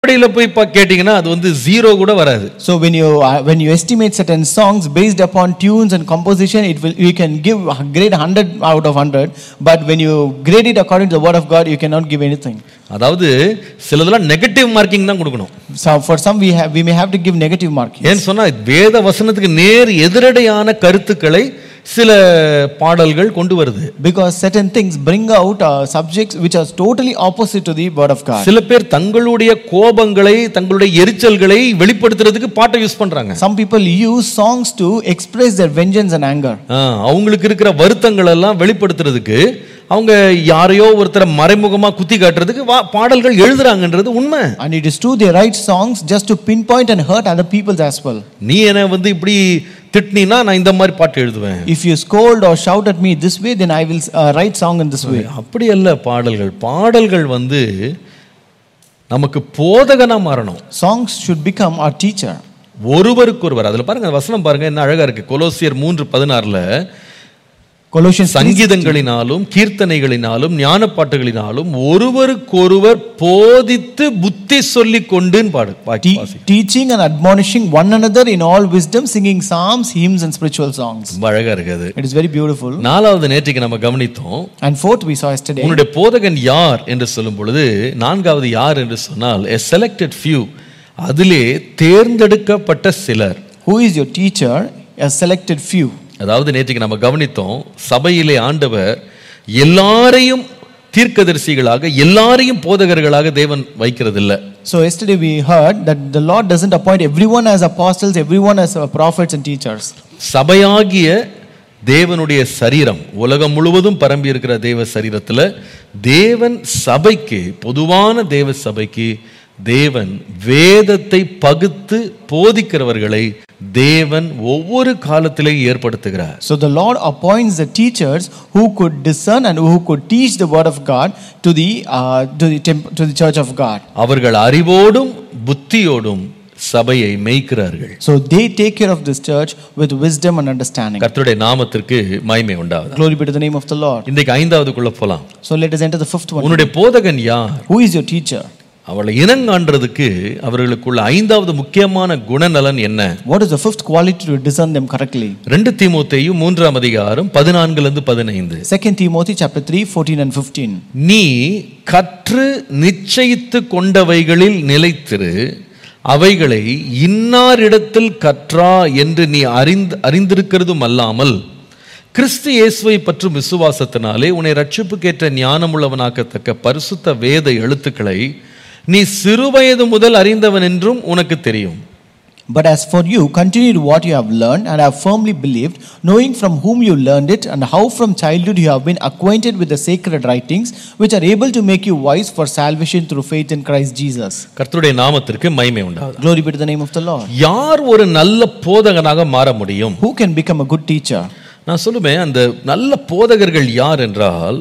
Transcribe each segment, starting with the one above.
அடிப்படையில போய் பா- கேட்டீங்கன்னா அது வந்து ஜீரோ கூட வராது So when you uh, when you estimate certain songs based upon tunes and composition, it will you can give a grade 100 out of 100. But when you grade it according to the word of God, you cannot give anything. அதாவது சிலதெல்லாம் negative marking தான் கொடுக்கணும் So for some we have we may have to give negative marking. ஏன்னு சொன்னா வேத வசனத்துக்கு நேர் எதிரடையான கருத்துக்களை சில பாடல்கள் கொண்டு வருது Because certain things bring out uh, subjects which are totally opposite to the word of God. சில பேர் தங்களுடைய கோபங்களை தங்களுடைய எரிச்சல்களை வெளிப்படுத்துறதுக்கு பாட்டை யூஸ் பண்றாங்க Some people use songs to express their vengeance and anger. ஆ, அவங்களுக்கு இருக்கிற வருத்தங்கள் எல்லாம் வெளிப்படுத்துறதுக்கு அவங்க யாரையோ ஒருத்தரை மறைமுகமா குத்தி காட்டுறதுக்கு வா- பாடல்கள் எழுதுறாங்கன்றது உண்மை And it is true they write songs just to pinpoint and hurt other people as well. நீ என்ன வந்து இப்படி திட்டினா நான் இந்த மாதிரி பாட்டு எழுதுவேன் If you scold or shout at me this way, then I will uh, write song in this way. அப்படி அல்ல பாடல்கள் பாடல்கள் வந்து நமக்கு போதகனா மாறணும் Songs should become our teacher. ஒருவருக்கொருவர் அதுல பாருங்க வசனம் பாருங்க என்ன அழகா இருக்கு கொலோசியர் மூன்று பதினாறுல Colossians 3, சங்கீதங்களினாலும் கீர்த்தனைகளினாலும் ஞானப்பாட்டுகளினாலும் ஒருவருக்கொருவர் போதித்து புத்தி சொல்லிக் கொண்டுன்னு பாடு பா- te- வாசி. teaching and admonishing one another in all wisdom, singing psalms, hymns, and spiritual songs. ரொம்ப அழகா இருக்கு அது It is very beautiful. நாலாவது நேற்றுக்கு நம்ம கவனித்தோம் And fourth, we saw yesterday. உன்னுடைய போதகன் யார் என்று சொல்லும் பொழுது நான்காவது யார் என்று சொன்னால் a selected few அதிலே தேர்ந்தெடுக்கப்பட்ட சிலர் Who is your teacher? A selected few. அதாவது நேற்றுக்கு நம்ம கவனித்தோம் சபையிலே ஆண்டவர் எல்லாரையும் தீர்க்கதரிசிகளாக எல்லாரையும் போதகர்களாக தேவன் வைக்கிறதில்ல So yesterday we heard that the Lord doesn't appoint everyone as apostles, everyone as uh, prophets and teachers. சபையாகிய தேவனுடைய சரீரம் உலகம் முழுவதும் பரம்பி இருக்கிற தேவ சரீரத்துல தேவன் சபைக்கு பொதுவான தேவ சபைக்கு தேவன் வேதத்தை பகுத்து போதிக்கிறவர்களை தேவன் ஒவ்வொரு காலத்திலேயும் ஏற்படுத்துகிறார் So the Lord appoints the teachers who could discern and who could teach the word of God to the uh, to the temp- to the church of God. அவர்கள் அறிவோடும் புத்தியோடும் சபையை மேய்க்கிறார்கள் So they take care of this church with wisdom and understanding. கர்த்தருடைய நாமத்திற்கு மகிமை உண்டாவது Glory be to the name of the Lord. இன்றைக்கு ஐந்தாவதுக்குள்ள போலாம் So let us enter the fifth one. உன்னுடைய போதகன் யார் Who is your teacher? அவளை இனங்காண்றதுக்கு அவர்களுக்குள்ள ஐந்தாவது முக்கியமான குணநலன் என்ன What is the fifth quality to discern them correctly? ரெண்டு தீமோத்தேயும் மூன்றாம் அதிகாரம் பதினான்குல இருந்து பதினைந்து 2 Timothy chapter 3, 14 and 15. நீ கற்று நிச்சயித்து கொண்டவைகளில் நிலைத்திரு அவைகளை இன்னாரிடத்தில் கற்றா என்று நீ அறிந்து அறிந்திருக்கிறதும் அல்லாமல் கிறிஸ்து இயேசுவை பற்றும் விசுவாசத்தினாலே உன்னை ரட்சிப்புக்கேற்ற ஞானமுள்ளவனாக்கத்தக்க பரிசுத்த வேத எழுத்துக்களை நீ சிறுவயது முதல் அறிந்தவன் என்றும் உனக்கு தெரியும் But as for you, continue to what you have learned and have firmly believed, knowing from whom you learned it, and how from childhood you have been acquainted with the sacred writings, which are able to make you wise for salvation through faith in Christ Jesus. கர்த்தருடைய நாமத்திற்கு மகிமை உண்டாகும் Glory be to the name of the Lord. யார் ஒரு நல்ல போதகனாக மாற முடியும் Who can become a good teacher? நான் சொல்லுவேன் அந்த நல்ல போதகர்கள் யார் என்றால்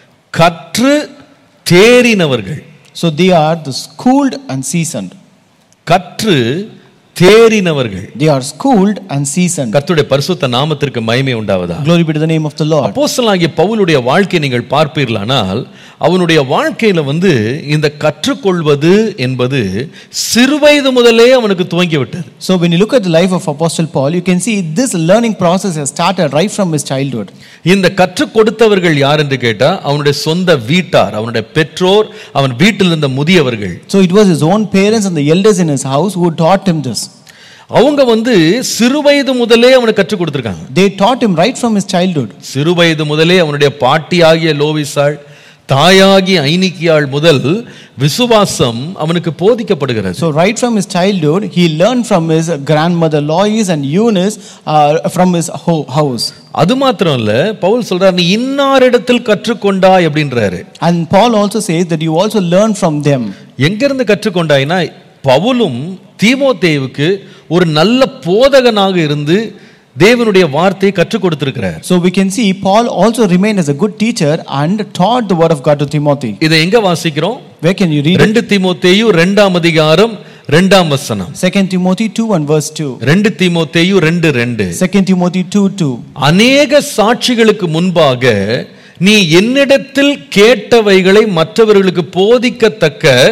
கற்று தேறினவர்கள் So they are the schooled and seasoned. கற்று தேறினவர்கள் They are schooled and seasoned. கர்த்தருடைய பரிசுத்த நாமத்திற்கு மகிமை உண்டாவதா Glory be to the name of the Lord. அப்போஸ்தலனாகிய பவுலுடைய வாழ்க்கையை நீங்கள் பார்ப்பீர்களானால் அவனுடைய வாழ்க்கையில வந்து இந்த கற்றுக்கொள்வது என்பது சிறுவயது முதலே அவனுக்கு துவங்கி விட்டது So when you look at the life of Apostle Paul, you can see this learning process has started right from his childhood. இந்த கற்றுக் கொடுத்தவர்கள் யார் என்று கேட்டா அவனுடைய சொந்த வீட்டார் அவனுடைய பெற்றோர் அவன் வீட்டில் இருந்த முதியவர்கள் So it was his own parents and the elders in his house who taught him this. அவங்க வந்து சிறுவயது முதலே அவனுக்கு கற்றுக் கொடுத்துருக்காங்க They taught him right from his childhood. சிறுவயது முதலே அவனுடைய பாட்டியாகிய லோவிசாள் தாயாகிய ஐனிக்கியாள் முதல் விசுவாசம் அவனுக்கு போதிக்கப்படுகிறது So right from his childhood, he learned from his grandmother Lois and Eunice uh, from his ho- house. அது மாத்திரம் இல்ல பவுல் சொல்றார் நீ இன்னாரிடத்தில் கற்றுக்கொண்டாய் அப்படின்றாரு And Paul also says that you also learn from them. எங்கிருந்து கற்றுக்கொண்டாய்னா பவுலும் தீமோத்தேவுக்கு ஒரு நல்ல போதகனாக இருந்து தேவனுடைய வார்த்தையை கற்றுக் கொடுத்திருக்கிறார் So we can see Paul also remained as a good teacher and taught the word of God to Timothy. இதை எங்க வாசிக்கிறோம் Where can you read it? ரெண்டு தீமோத்தேயு ரெண்டாம் அதிகாரம் ரெண்டாம் வசனம் 2 Timothy 2 and verse 2. ரெண்டு தீமோத்தேயு ரெண்டு ரெண்டு 2 Timothy 2 2. அநேக சாட்சிகளுக்கு முன்பாக நீ என்னிடத்தில் கேட்டவைகளை மற்றவர்களுக்கு போதிக்கத்தக்க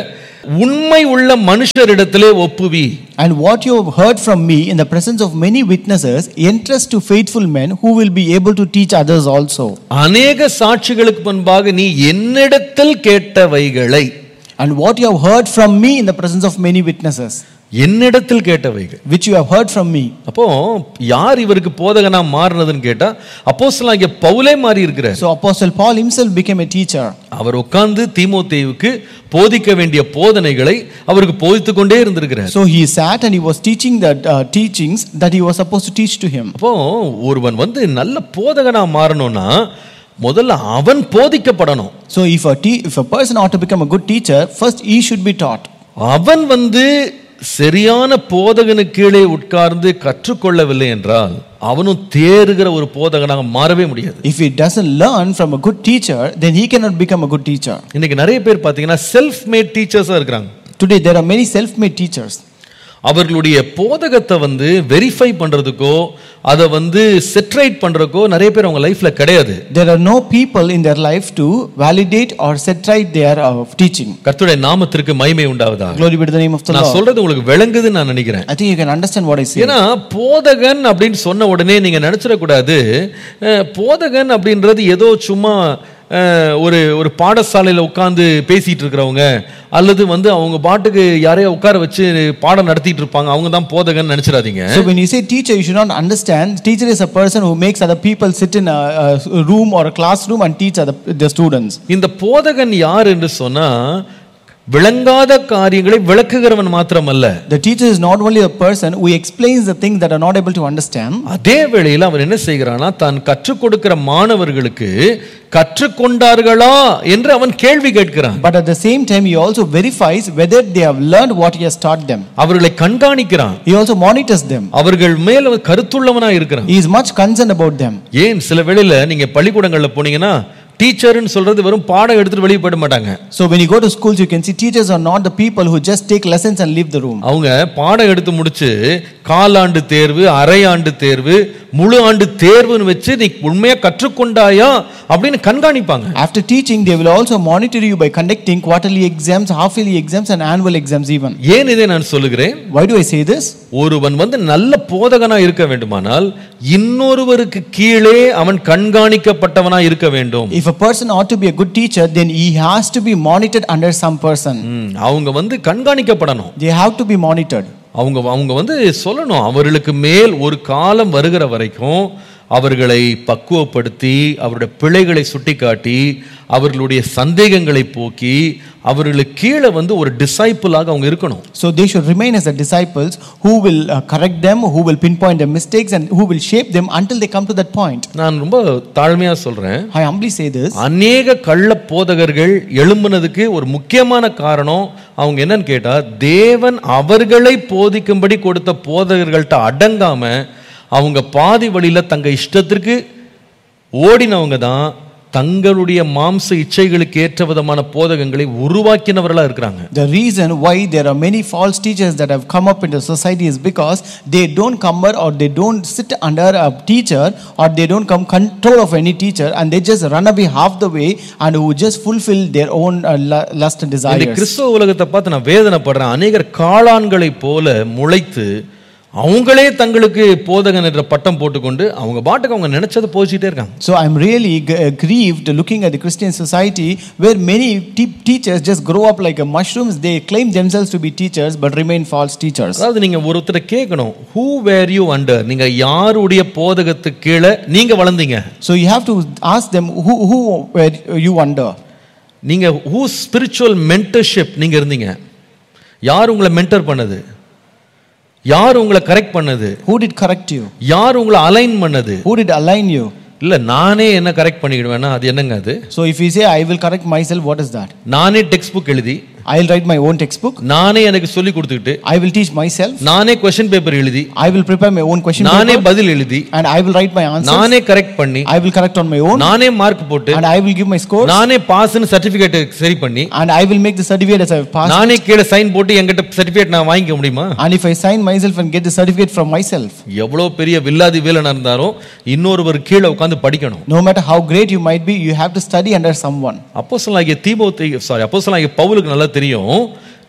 உண்மை உள்ள மனுஷரிடத்திலே ஒப்புவி And what you have heard from me in the presence of many witnesses, entrust to faithful men who will be able to teach others also. அநேக சாட்சிகளுக்கு முன்பாக நீ என்னிடத்தில் கேட்டவைகளை And what you have heard from me in the presence of many witnesses, என்னிடத்தில் கேட்டவைகள் which you have heard from me. அப்போ யார் இவருக்கு போதகனா மாறினதுன்னு கேட்டா அப்போஸ்தலன் இங்க பவுலே மாறி இருக்கிறார் So Apostle Paul himself became a teacher. அவர் உட்கார்ந்து தீமோத்தேயுவுக்கு போதிக்க வேண்டிய போதனைகளை அவருக்கு போதித்துக் கொண்டே இருந்திருக்கிறார் So he sat and he was teaching the uh, teachings that he was supposed to teach to him. அப்போ ஒருவன் வந்து நல்ல போதகனா மாறணும்னா முதல்ல அவன் போதிக்கப்படணும் So if a, te- if a person ought to become a good teacher, first he should be taught. அவன் வந்து சரியான போதகனுக்கு கீழே உட்கார்ந்து கற்றுக்கொள்ளவில்லை என்றால் அவனும் தேறுகிற ஒரு போதகனாக மாறவே முடியாது If he doesn't learn from a good teacher, then he cannot become a good teacher. இன்னைக்கு நிறைய பேர் பார்த்தீங்கன்னா செல்ஃப் மேட் டீச்சர்ஸாக இருக்கிறாங்க Today there are many self-made teachers. அவர்களுடைய போதகத்தை வந்து வெரிஃபை பண்றதுக்கோ அதை வந்து செட்ரைட் பண்றதுக்கோ நிறைய பேர் அவங்க லைஃப்ல கிடையாது There are no people in their life to validate or set right their uh, teaching. கர்த்தருடைய நாமத்திற்கு மகிமை உண்டாவதாக Glory be to the name of the நான் Lord. சொல்றது உங்களுக்கு விளங்குதுன்னு நான் நினைக்கிறேன் I think you can understand what I say. ஏன்னா போதகன் அப்படின்னு சொன்ன உடனே நீங்க நினைச்சிடக்கூடாது அஹ், போதகன் அப்படின்றது ஏதோ சும்மா அஹ், ஒரு ஒரு பாடசாலையில் உட்காந்து பேசிட்டு இருக்கிறவங்க அல்லது வந்து அவங்க பாட்டுக்கு யாரையோ உட்கார வச்சு பாடம் நடத்திட்டு இருப்பாங்க அவங்க தான் போதகன் நினைச்சிடாதீங்க So when you say teacher, you should not understand. Teacher is a person who makes other people sit in a, a room or a classroom and teach other, the students. இந்த போதகன் யார் என்று சொன்னா விளங்காத காரியங்களை விளக்குகிறவன் மாத்திரமல்ல The teacher is not only a person who explains the things that are not able to understand, அதே வேளையில் அவன் என்ன செய்கிறானா தான் கற்றுக் கொடுக்கிற மாணவர்களுக்கு கற்றுக்கொண்டார்களா என்று அவன் கேள்வி கேட்கிறான் but at the same time, he also verifies whether they have learned what he has taught them. அவர்களை கண்காணிக்கிறான் He also monitors them. அவர்கள் மேல் அவன் கருத்துள்ளவனா இருக்கிறான் He is much concerned about them. ஏன் சில வேளையில நீங்க பள்ளிக்கூடங்கள்ல போனீங்கன்னா டீச்சர்னு சொல்றது வெறும் பாடம் எடுத்துட்டு வெளியே போயிட மாட்டாங்க So when you go to schools, you can see teachers are not the people who just take lessons and leave the room. அவங்க பாடம் எடுத்து முடிச்சு காலாண்டு தேர்வு அரையாண்டு தேர்வு முழு ஆண்டு தேர்வுன்னு வச்சு நீ உண்மையா கற்றுக்கொண்டாயா அப்படின்னு கண்காணிப்பாங்க After teaching, they will also monitor you by conducting quarterly exams, half-yearly exams, and annual exams even. ஏன் இதை நான் சொல்லுகிறேன் Why do I say this? ஒருவன் வந்து நல்ல போதகனா இருக்க வேண்டுமானால் இன்னொருவருக்கு கீழே அவன் கண்காணிக்கப்பட்டவனா இருக்க வேண்டும் If a person ought to be a good teacher, then he has to be monitored under some person. ம், அவங்க வந்து கண்காணிக்கப்படணும் They have to be monitored. அவங்க அவங்க வந்து சொல்லணும் அவர்களுக்கு மேல் ஒரு காலம் வருகிற வரைக்கும் அவர்களை பக்குவப்படுத்தி அவருடைய பிழைகளை சுட்டிக்காட்டி அவர்களுடைய சந்தேகங்களை போக்கி அவர்களுக்கு கீழே வந்து ஒரு டிசைப்பிளாக அவங்க இருக்கணும் So they should remain as the disciples who will uh, correct them, who will pinpoint their mistakes, and who will shape them until they come to that point. நான் ரொம்ப தாழ்மையா சொல்றேன் I humbly say this. அநேக கள்ள போதகர்கள் எழும்புனதுக்கு ஒரு முக்கியமான காரணம் அவங்க என்னன்னு கேட்டா தேவன் அவர்களை போதிக்கும்படி கொடுத்த போதகர்கள்ட்ட அடங்காம அவங்க பாதி வழியில தங்க இஷ்டத்திற்கு ஓடினவங்க தான் தங்களுடைய மாம்ச இச்சைகளுக்கு ஏற்ற விதமான போதகங்களை உருவாக்கினவர்களா இருக்கிறாங்க The reason why there are many false teachers that have come up in the society is because they don't come or they don't sit under a teacher or they don't come control of any teacher and they just run away half the way and who just fulfill their own uh, lu- lust and இந்த desires. கிறிஸ்தவ உலகத்தை பார்த்து நான் வேதனைப்படுறேன் அநேகர் காளான்களைப் போல முளைத்து அவங்களே தங்களுக்கு போதகன் என்ற பட்டம் போட்டுக்கொண்டு அவங்க பாட்டுக்கு அவங்க நினைச்சதை போதிச்சிட்டே இருக்காங்க So I'm really g- uh, grieved looking at the Christian society where many te- teachers just grow up like a mushrooms. They claim themselves to be teachers but remain false teachers. அதாவது நீங்க ஒருத்தரை கேட்கணும் who where you under நீங்க யாருடைய போதகத்துக்கு கீழே நீங்க வளர்ந்தீங்க So you have to ask them who, who were you under? நீங்க ஹூ ஸ்பிரிச்சுவல் மென்டர்ஷிப் நீங்க இருந்தீங்க யார் உங்களை மென்டர் பண்ணது யார் உங்களை கரெக்ட் பண்ணது Who did correct you? யார் உங்களை அலைன் பண்ணது Who did align you? இல்ல நானே என்ன கரெக்ட் பண்ணிக்கிடுவேன்னா அது என்னங்க அது So if you say I will correct myself, what is that? நானே டெக்ஸ்ட் புக் எழுதி I'll write my own textbook. நானே எனக்கு சொல்லி கொடுத்துக்கிட்டு I will teach myself. நானே கொஸ்டின் பேப்பர் எழுதி I will prepare my own question நானே paper பதில் எழுதி and I will write my answers. நானே கரெக்ட் பண்ணி I will correct on my own நானே மார்க் போட்டு and I will give my scores நானே பாஸ்னு சர்டிபிகேட் சரி பண்ணி and I will make the certificate as I have passed. நானே கீழே sign போட்டு என்கிட்ட சர்டிபிகேட் நான் வாங்கிக்க முடியுமா And if I sign myself and get the certificate from myself, எவ்வளோ பெரிய வில்லாதி வீலனா இருந்தாலும் இன்னொருவர் கீழே உட்காந்து படிக்கணும் no matter how great you might be, you have to study under someone. அப்போ சொல்லாகிய தீபோத்தை சாரி அப்போ சொல்லாகிய பவுலுக்கு நல்லா தெரியும்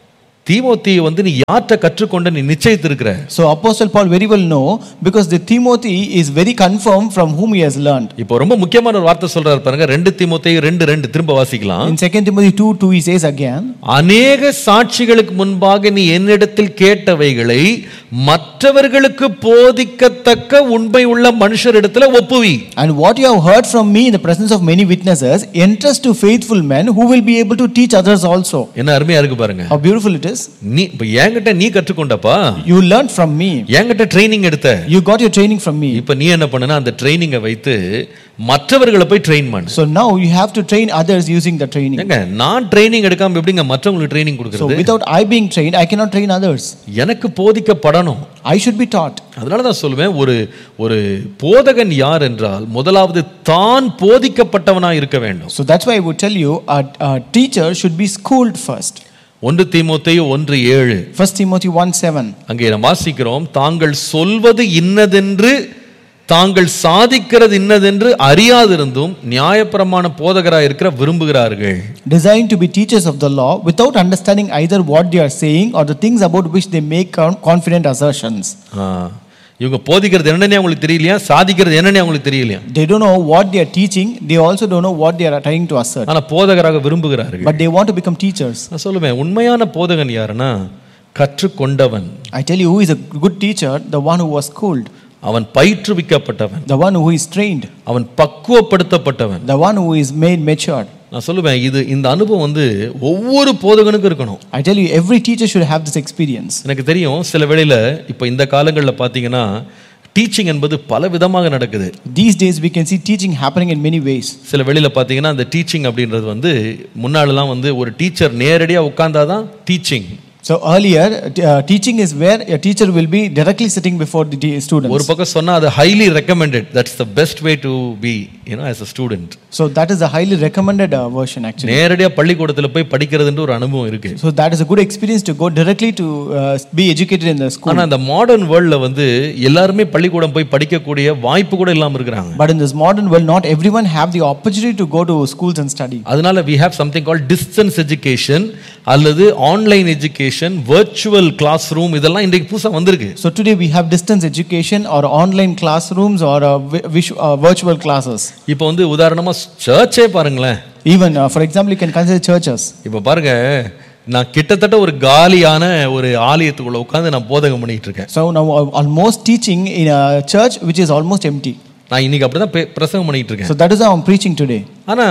தீமோத்தி வந்து நீ யார்கிட்ட கற்றுக்கொண்ட நீ நிச்சயித்திருக்கிற So Apostle Paul very well know because the Timothy is very confirmed from whom he has learned. இப்போ ரொம்ப முக்கியமான ஒரு வார்த்தை சொல்றாரு பாருங்க ரெண்டு தீமோத்தேயு ரெண்டு ரெண்டு திரும்ப வாசிக்கலாம் In 2 Timothy 2 2 he says again, அநேக சாட்சிகளுக்கு முன்பாக நீ என்னிடத்தில் கேட்டவைகளை மற்றவர்களுக்கு போதிக்கத்தக்க உண்மை உள்ள மனுஷரிடத்துல ஒப்புவி And what you have heard from me in the presence of many witnesses, entrust to faithful men who will be able to teach others also. என்ன அருமையா இருக்கு பாருங்க How beautiful it is. நீ இப்ப என்கிட்ட நீ கற்றுக்கொண்டப்பா You learned from me. என்கிட்ட ட்ரைனிங் எடுத்த You got your training from me. இப்ப நீ என்ன பண்ணுனா அந்த ட்ரைனிங்கை வைத்து மற்றவர்களை போய் ட்ரெயின் பண்ணு So now you have to train others using the training. ஏங்க நான் ட்ரைனிங் எடுக்காம எப்படிங்க மற்றவங்களுக்கு ட்ரைனிங் So கொடுக்கறது without I being trained, I cannot train others. எனக்கு போதிக்கப்படணும் I should be taught. அதனால தான் சொல்லுவேன் ஒரு ஒரு போதகன் யார் என்றால் முதலாவது தான் போதிக்கப்பட்டவனா இருக்க வேண்டும் So that's why I would tell you a, a teacher should be schooled first. ஒன்று தீமோத்தேயு ஒன்று ஏழு 1 Timothy 1 7. அங்கே நாம் வாசிக்கிறோம் தாங்கள் சொல்வது இன்னதென்று தாங்கள் சாதிக்கிறது இன்னதென்று அறியாதிருந்தும் நியாயப்பிரமாண போதகராக இருக்கிற விரும்புகிறார்கள் Designed to be teachers of the law without understanding either what they are saying or the things about which they make con- confident assertions. ஆ, இவங்க போதிக்கிறது என்னன்னே அவங்களுக்கு தெரியலையா சாதிக்கிறது என்னன்னே அவங்களுக்கு தெரியலையா They don't know what they are teaching, they also don't know what they are trying to assert. ஆனா போதகராக விரும்புகிறார்கள் But they want to become teachers. நான் சொல்லுவேன் உண்மையான போதகன் யாருன்னா கற்றுக்கொண்டவன் I tell you, who is a good teacher? The one who was schooled, அவன் பயிற்றுவிக்கப்பட்டவன் the one who is trained, அவன் பக்குவப்படுத்தப்பட்டவன் the one who is made matured. நான் சொல்லுவேன் இது இந்த அனுபவம் வந்து ஒவ்வொரு போதகனுக்கும் இருக்கணும் I tell you, every teacher should have this experience. எனக்கு தெரியும் சில வேளையில இப்போ இந்த காலங்களில் பார்த்தீங்கன்னா டீச்சிங் என்பது பல விதமாக நடக்குது These days, we can see teaching happening in many ways. சில வெளியில பார்த்தீங்கன்னா அந்த டீச்சிங் அப்படின்றது வந்து முன்னாலெல்லாம் வந்து ஒரு டீச்சர் நேரடியாக உட்கார்ந்தாதான் teaching So earlier, t- uh, teaching is where a teacher will be directly sitting before the te- students. ஒரு பக்கம் சொன்னா அது highly recommended that's the best way to be you know as a student So that is a highly recommended uh, version actually. நேரடியாக பள்ளிக்கூடத்தில் போய் படிக்கிறதுன்ற ஒரு அனுபவம் இருக்கு So that is a good experience to go directly to uh, be educated in the school. ஆனா அந்த modern வேர்ல்ட்ல வந்து எல்லாருமே பள்ளிக்கூடம் போய் படிக்கக்கூடிய வாய்ப்பு கூட இல்லாம இருக்கிறாங்க But in this modern world, not everyone have the opportunity to go to schools and study. அதனால we have something call distance education அல்லது online education virtual class room இதெல்லாம் இன்றைக்கு புதுசா வந்திருக்கு So today we have distance education or online classrooms or uh, vi- visu- uh, virtual classes. இப்போ வந்து உதாரணமா சர்ச்சே பாருங்களேன் Even, uh, for example, you can consider churches. இப்போ பாருங்க நான் கிட்டத்தட்ட ஒரு காலியான ஒரு ஆலயத்துக்குள்ள உட்காந்து நான் போதகம் பண்ணிட்டு இருக்கேன் So now uh, almost teaching in a church which is almost empty. நான் இன்னைக்கு அப்படிதான் பே- பிரசங்கம் பண்ணிட்டு இருக்கேன் So that is how I'm preaching today. ஆனா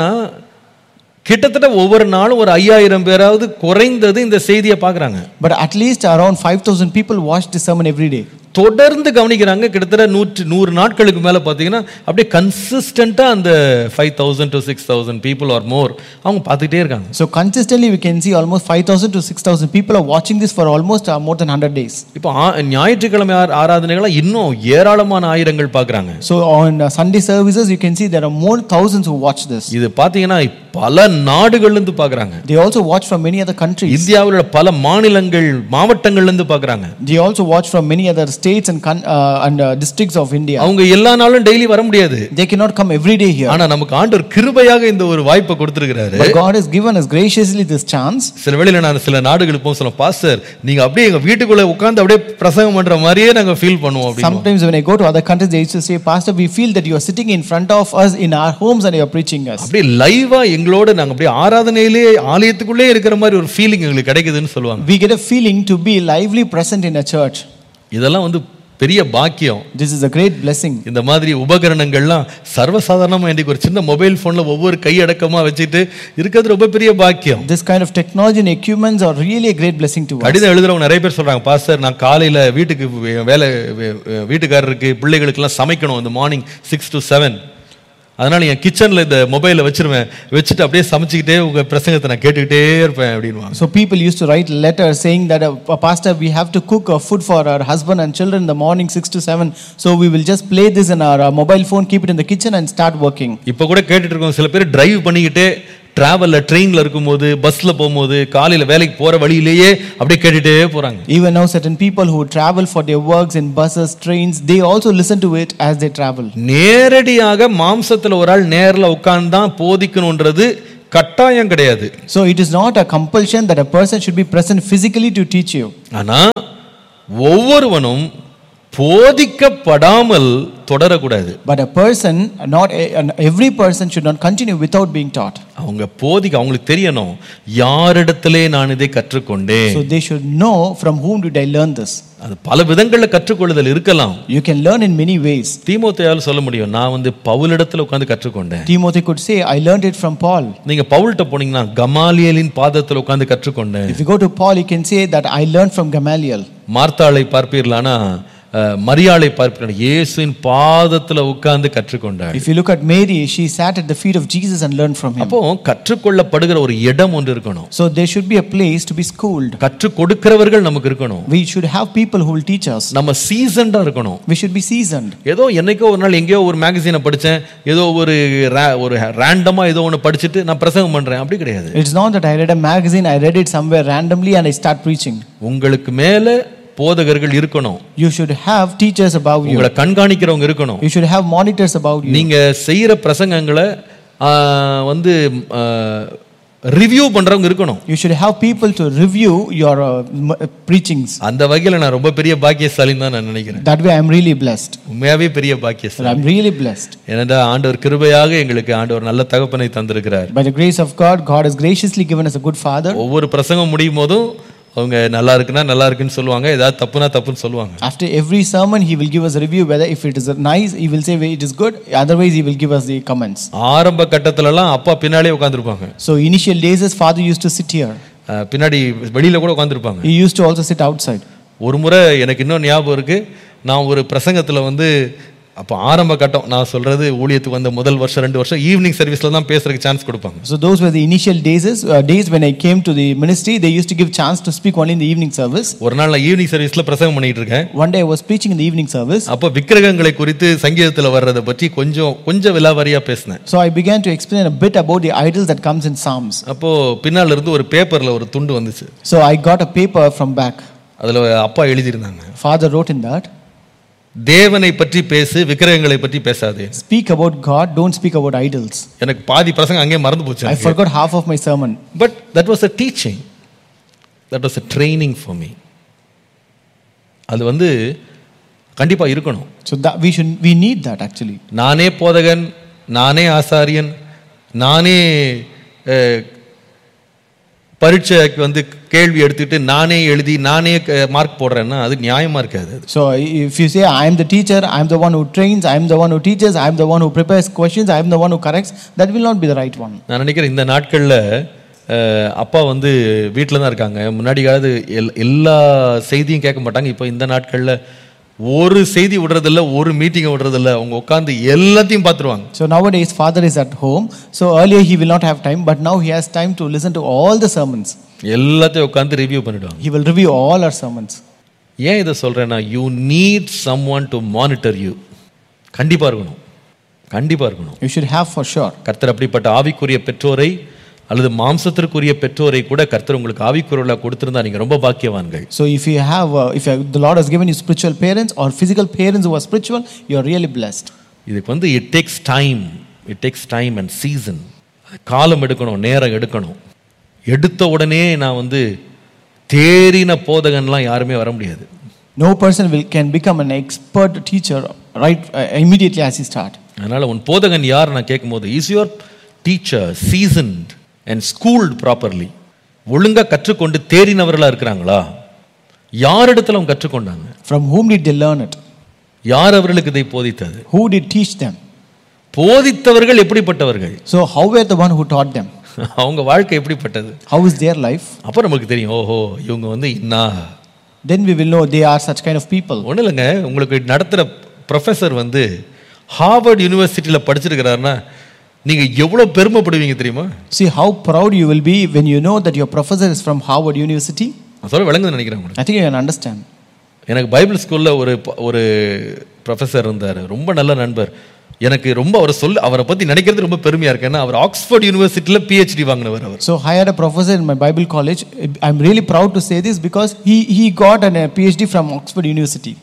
கிட்டத்தட்ட ஒவ்வொரு நாளும் ஒரு ஐயாயிரம் பேராவது குறைந்தது இந்த செய்தியை பார்க்கறாங்க But at least around 5,000 people watch this sermon every day. தொடர்ந்து கவனிக்கிறாங்க கிட்டத்தட்ட நூற்று நூறு நாட்களுக்கு மேலே பார்த்தீங்கன்னா அப்படியே கன்சிஸ்டண்ட்டாக அந்த five thousand to six thousand people are more அவங்க பார்த்துக்கிட்டே இருக்காங்க So consistently we can see almost 5,000 to 6,000 people are watching this for almost uh, more than 100 days. இப்போ ஆ- ஞாயிற்றுக்கிழமை ஆரா- ஆராதனைகளை இன்னும் ஏராளமான ஆயிரங்கள் பார்க்குறாங்க So on uh, Sunday services you can see there are more thousands who watch this. இது பார்த்தீங்கன்னா பல நாடுகள்லேருந்து பார்க்குறாங்க They also watch from many other countries. இந்தியாவில் உள்ள பல மாநிலங்கள் மாவட்டங்கள்லேருந்து பார்க்குறாங்க They also watch from many other states and, con- uh, and uh, districts of India. அவங்க எல்லா நாளும் டெய்லி வர முடியாது They cannot come every day here. ஆனா நமக்கு ஆண்டவர் கிருபையாக இந்த ஒரு வாய்ப்பை கொடுத்திருக்கிறாரு But God has given us graciously this chance. சில வேளையில நான் சில நாடுகளுக்கு போக சொல்ல பாஸ்டர் நீங்க அப்படியே எங்க வீட்டுக்குள்ள உட்கார்ந்து அப்படியே பிரசங்கம் பண்ற மாதிரியே நாங்க ஃபீல் பண்ணுவோம் அப்படின்னு Sometimes when I go to other countries, they used to say, Pastor, we feel that you are sitting in front of us in our homes and you are preaching us. அப்படியே லைவா எங்களோட நாங்க அப்படியே ஆராதனையிலே ஆலயத்துக்குள்ளே இருக்கிற மாதிரி ஒரு ஃபீலிங் எங்களுக்கு கிடைக்குதுன்னு சொல்லுவாங்க We get a feeling to be lively present in a church. இதெல்லாம் வந்து பெரிய பாக்கியம் This is a great blessing. இந்த மாதிரி உபகரணங்கள்லாம் சர்வசாதாரணமா இன்றைக்கு ஒரு சின்ன மொபைல் போன்ல ஒவ்வொரு கையடக்கமா வச்சுட்டு இருக்கிறது ரொம்ப பெரிய பாக்கியம் This kind of technology and equipments are really a great blessing to us. கடிதம் எழுதுறவங்க நிறைய பேர் சொல்றாங்க பாஸ்டர் நான் காலையில வீட்டுக்கு வே- வேலை வே- வே- வீட்டுக்காரருக்கு பிள்ளைகளுக்கெல்லாம் சமைக்கணும் இந்த மார்னிங் சிக்ஸ் டு செவன் அதனால என் கிச்சன்ல இந்த மொபைலை வச்சிருவேன் வச்சுட்டு அப்படியே சமைச்சுக்கிட்டே உங்க பிரசங்கத்தை நான் கேட்டுக்கிட்டே இருப்பேன் அப்படின்வாங்க So people used to write letters saying that, uh, Pastor, we have to cook uh, food for our husband and children in the morning 6 to 7. So we will just play this in our uh, mobile phone, keep it in the kitchen and start working. இப்போ கூட கேட்டுட்டு இருக்கோம் சில பேர் drive பண்ணிக்கிட்டே டிராவல்ல ட்ரெயின்ல இருக்கும்போது பஸ்ல போகும்போது காலையில வேலைக்கு போற வழியிலேயே அப்படியே கேட்டுட்டே போறாங்க Even now, certain people who travel for their works in buses, trains, they also listen to it as they travel. நேரடியாக மாம்சத்துல ஒரு ஆள் நேர்ல உட்கார்ந்து தான் போதிக்கணுன்றது கட்டாயம் கிடையாது So it is not a compulsion that a person should be present physically to teach you. ஆனா ஒவ்வொருவனும் போதிக்கப்படாமல் தொடரக்கூடாது But a person, not a, an- every person should not continue without being taught. அவங்க போதிக்க அவங்களுக்கு தெரியணும் யாரிடத்திலே நான் இதை கற்றுக்கொண்டேன் So they should know from whom did I learn this. அது பல விதங்கள்ல கற்றுக்கொள்ளுதல் இருக்கலாம் You can learn in many ways. தீமோத்தேயால் சொல்ல முடியும் நான் வந்து பவுலிடத்துல உட்கார்ந்து கற்றுக்கொண்டேன் Timothy could say, I learned it from Paul. நீங்க பவுல்கிட்ட போனீங்கன்னா கமாலியலின் பாதத்துல உட்கார்ந்து கற்றுக்கொண்டேன் If you go to Paul, you can say that I learned from Gamaliel. மார்த்தாளை பார்ப்பீர்களானா அஹ், மரியாளை பார்ப்பீர்கள் இயேசுவின் பாதத்துல உட்கார்ந்து கற்றுக்கொண்டாள் If you look at Mary, she sat at the feet of Jesus and learned from him. அப்போ கற்றுக்கொள்ளப்படுகிற ஒரு இடம் ஒன்று இருக்கணும் So there should be a place to be schooled. கற்றுக் கொடுக்கிறவர்கள் நமக்கு இருக்கணும் We should have people who will teach us. நம்ம சீசன்டா இருக்கணும் We should be seasoned. ஏதோ என்னைக்கோ ஒரு நாள் எங்கேயோ ஒரு மேகசீனை படிச்சேன் ஏதோ ஒரு ra- ஒரு ரேண்டமா ஏதோ ஒன்று படிச்சுட்டு நான் பிரசங்கம் பண்றேன் அப்படி கிடையாது It's not that I read a magazine, I read it somewhere randomly and I start preaching. உங்களுக்கு மேல போதகர்கள் இருக்கணும் You should have teachers above you. உங்களை கண்காணிக்கிறவங்க இருக்கணும் You should have monitors about you. நீங்க செய்யற பிரசங்கங்களை ஆ, வந்து ரிவ்யூ பண்றவங்க இருக்கணும் You should have people to review your uh, m- uh, preachings. அந்த வகையில நான் ரொம்ப பெரிய பாக்கியசாலின்னு தான் நான் நினைக்கிறேன் That way I'm really blessed. உண்மையாவே பெரிய பாக்கியசாலி I'm really blessed. ஏனென்றா ஆண்டவர் கிருபையாக எங்களுக்கு ஆண்டவர் நல்ல தகப்பனை தந்திருக்கிறார் By the grace of God, God has graciously given us a good father. ஒவ்வொரு பிரசங்கம் முடியும் போதும் அவங்க நல்லா இருக்குன்னா நல்லா இருக்குன்னு சொல்லுவாங்க ஏதாவது தப்புனா தப்புன்னு சொல்லுவாங்க After every sermon, he will give us a review whether if it is nice, he will say it is good. Otherwise, he will give us the comments. ஆரம்ப கட்டத்துலலாம் அப்பா பின்னாலே உட்காந்துருப்பாங்க So initial days, his father used to sit here. பின்னாடி வெளியில கூட உட்காந்துருப்பாங்க He used to also sit outside. ஒரு முறை எனக்கு இன்னும் ஞாபகம் இருக்கு நான் ஒரு பிரசங்கத்துல வந்து அப்போ ஆரம்ப கட்டம் நான் சொல்றது ஊழியத்துக்கு வந்த முதல் வருஷம் ரெண்டு வருஷம் ஈவினிங் சர்வீஸ்ல தான் பேசுறதுக்கு சான்ஸ் கொடுப்பாங்க So those were the initial days. Uh, days when I came to the ministry, they used to give chance to speak only in the evening service. ஒரு நாள் நான் ஈவினிங் சர்வீஸ்ல பிரசங்கம் பண்ணிட்டு இருக்கேன் One day I was preaching in the evening service. அப்போ விக்கிரகங்களை குறித்து சங்கீதத்துல வர்றதை பற்றி கொஞ்சம் கொஞ்சம் விலாவாரியா பேசினேன் So I began to explain a bit about the idols that comes in Psalms. அப்போ பின்னால இருந்து ஒரு பேப்பர்ல ஒரு துண்டு வந்துச்சு So I got a paper from back. அதுல அப்பா எழுதியிருந்தாங்க Father wrote in that, தேவனை பற்றி பேசு விக்கிரகங்களை பற்றி பேசாதே speak about God, don't speak about idols. எனக்கு பாதி பிரசங்கம் அங்கேயே மறந்து போச்சு I forgot half of my sermon. But that was a teaching that was a training for me அது வந்து கண்டிப்பா இருக்கணும் So that we should we need that actually. நானே போதகன் நானே ஆசாரியன் நானே அஹ், பரீட்சைக்கு வந்து கேள்வி எடுத்துட்டு நானே எழுதி நானே மார்க் போடுறேன்னா அது நியாயமா இருக்காது அது. So if you say I am the teacher, I am the one who trains, I am the one who teaches, I am the one who prepares questions, I am the one who corrects, that will not be the right one. நான் நினைக்கிறேன் இந்த நாட்களில் அப்பா வந்து வீட்டில் தான் இருக்காங்க முன்னாடியாவது L எல்லா செய்தியும் கேட்க மாட்டாங்க இப்போ இந்த நாட்களில் ஒரு செய்தி விடுறதில்ல ஒரு மீட்டிங்கை விடுறதில்ல அவங்க உட்காந்து எல்லாத்தையும் பார்த்துருவாங்க So nowadays father is at home. So earlier he will not have time, but now he has time to listen to all the sermons. எல்லாத்தையும் உட்காந்து ரிவ்யூ பண்ணிடுவாங்க He will review all our sermons. ஏன் இதை சொல்கிறேன்னா you need someone to monitor you கண்டிப்பாக இருக்கணும் கண்டிப்பாக இருக்கணும் You should have for sure. கர்த்தர் அப்படிப்பட்ட ஆவிக்குரிய பெற்றோரை அல்லது மாம்சத்திற்குரிய பெற்றோரை கூட கர்த்தர் உங்களுக்கு ஆவிக்குரியலாக கொடுத்திருந்தா நீங்கள் ரொம்ப பாக்கியவான்கள் So if you have, uh, if you have, the Lord has given you spiritual parents or physical parents who are spiritual, you are really blessed. இதுக்கு வந்து it takes time it takes time and season காலம் எடுக்கணும் நேரம் எடுக்கணும் எடுத்த உடனே நான் வந்து தேறின போதகன்லாம் யாருமே வர முடியாது No person will can become an expert teacher right uh, immediately as he start. அதனால் உன் போதகன் யார் நான் கேட்கும்போது is your teacher seasoned and schooled properly ஒழுங்காக கற்றுக்கொண்டு தேறினவர்களாக இருக்கிறாங்களா யாரிடத்துல அவங்க கற்றுக்கொண்டாங்க From whom did they learn it? யார் அவர்களுக்கு இதை போதித்தது Who did teach them? போதித்தவர்கள் எப்படிப்பட்டவர்கள் So how were the one who taught them? அவங்க வாழ்க்கை எப்படிப்பட்டது How is their life? அப்போ நமக்கு தெரியும் ஓஹோ இவங்க வந்து இன்னா Then we will know they are such kind of people. ஒன்றும் இல்லைங்க உங்களுக்கு நடத்துகிற ப்ரொஃபஸர் வந்து ஹார்வர்ட் யூனிவர்சிட்டியில் படிச்சிருக்கிறாருன்னா நீங்கள் எவ்வளோ பெருமைப்படுவீங்க தெரியுமா See how proud you will be when you know that your professor is from Harvard University. நான் சொல்ல விளங்குதுன்னு நினைக்கிறேன் உங்களுக்கு I think you can understand. எனக்கு பைபிள் ஸ்கூலில் ஒரு ப- ஒரு ப்ரொஃபஸர் இருந்தார் ரொம்ப நல்ல நண்பர் எனக்கு ரொம்ப அவரை சொல்ல அவரை பற்றி நினைக்கிறது ரொம்ப பெருமையாக இருக்கு ஏன்னா அவர் ஆக்ஸ்ஃபோர்ட் யூனிவர்சிட்டியில் பிஹெச்டி வாங்கினவர் அவர் So I had a professor in my Bible college. I'm really proud to say this because he, he got an, a PhD from Oxford University.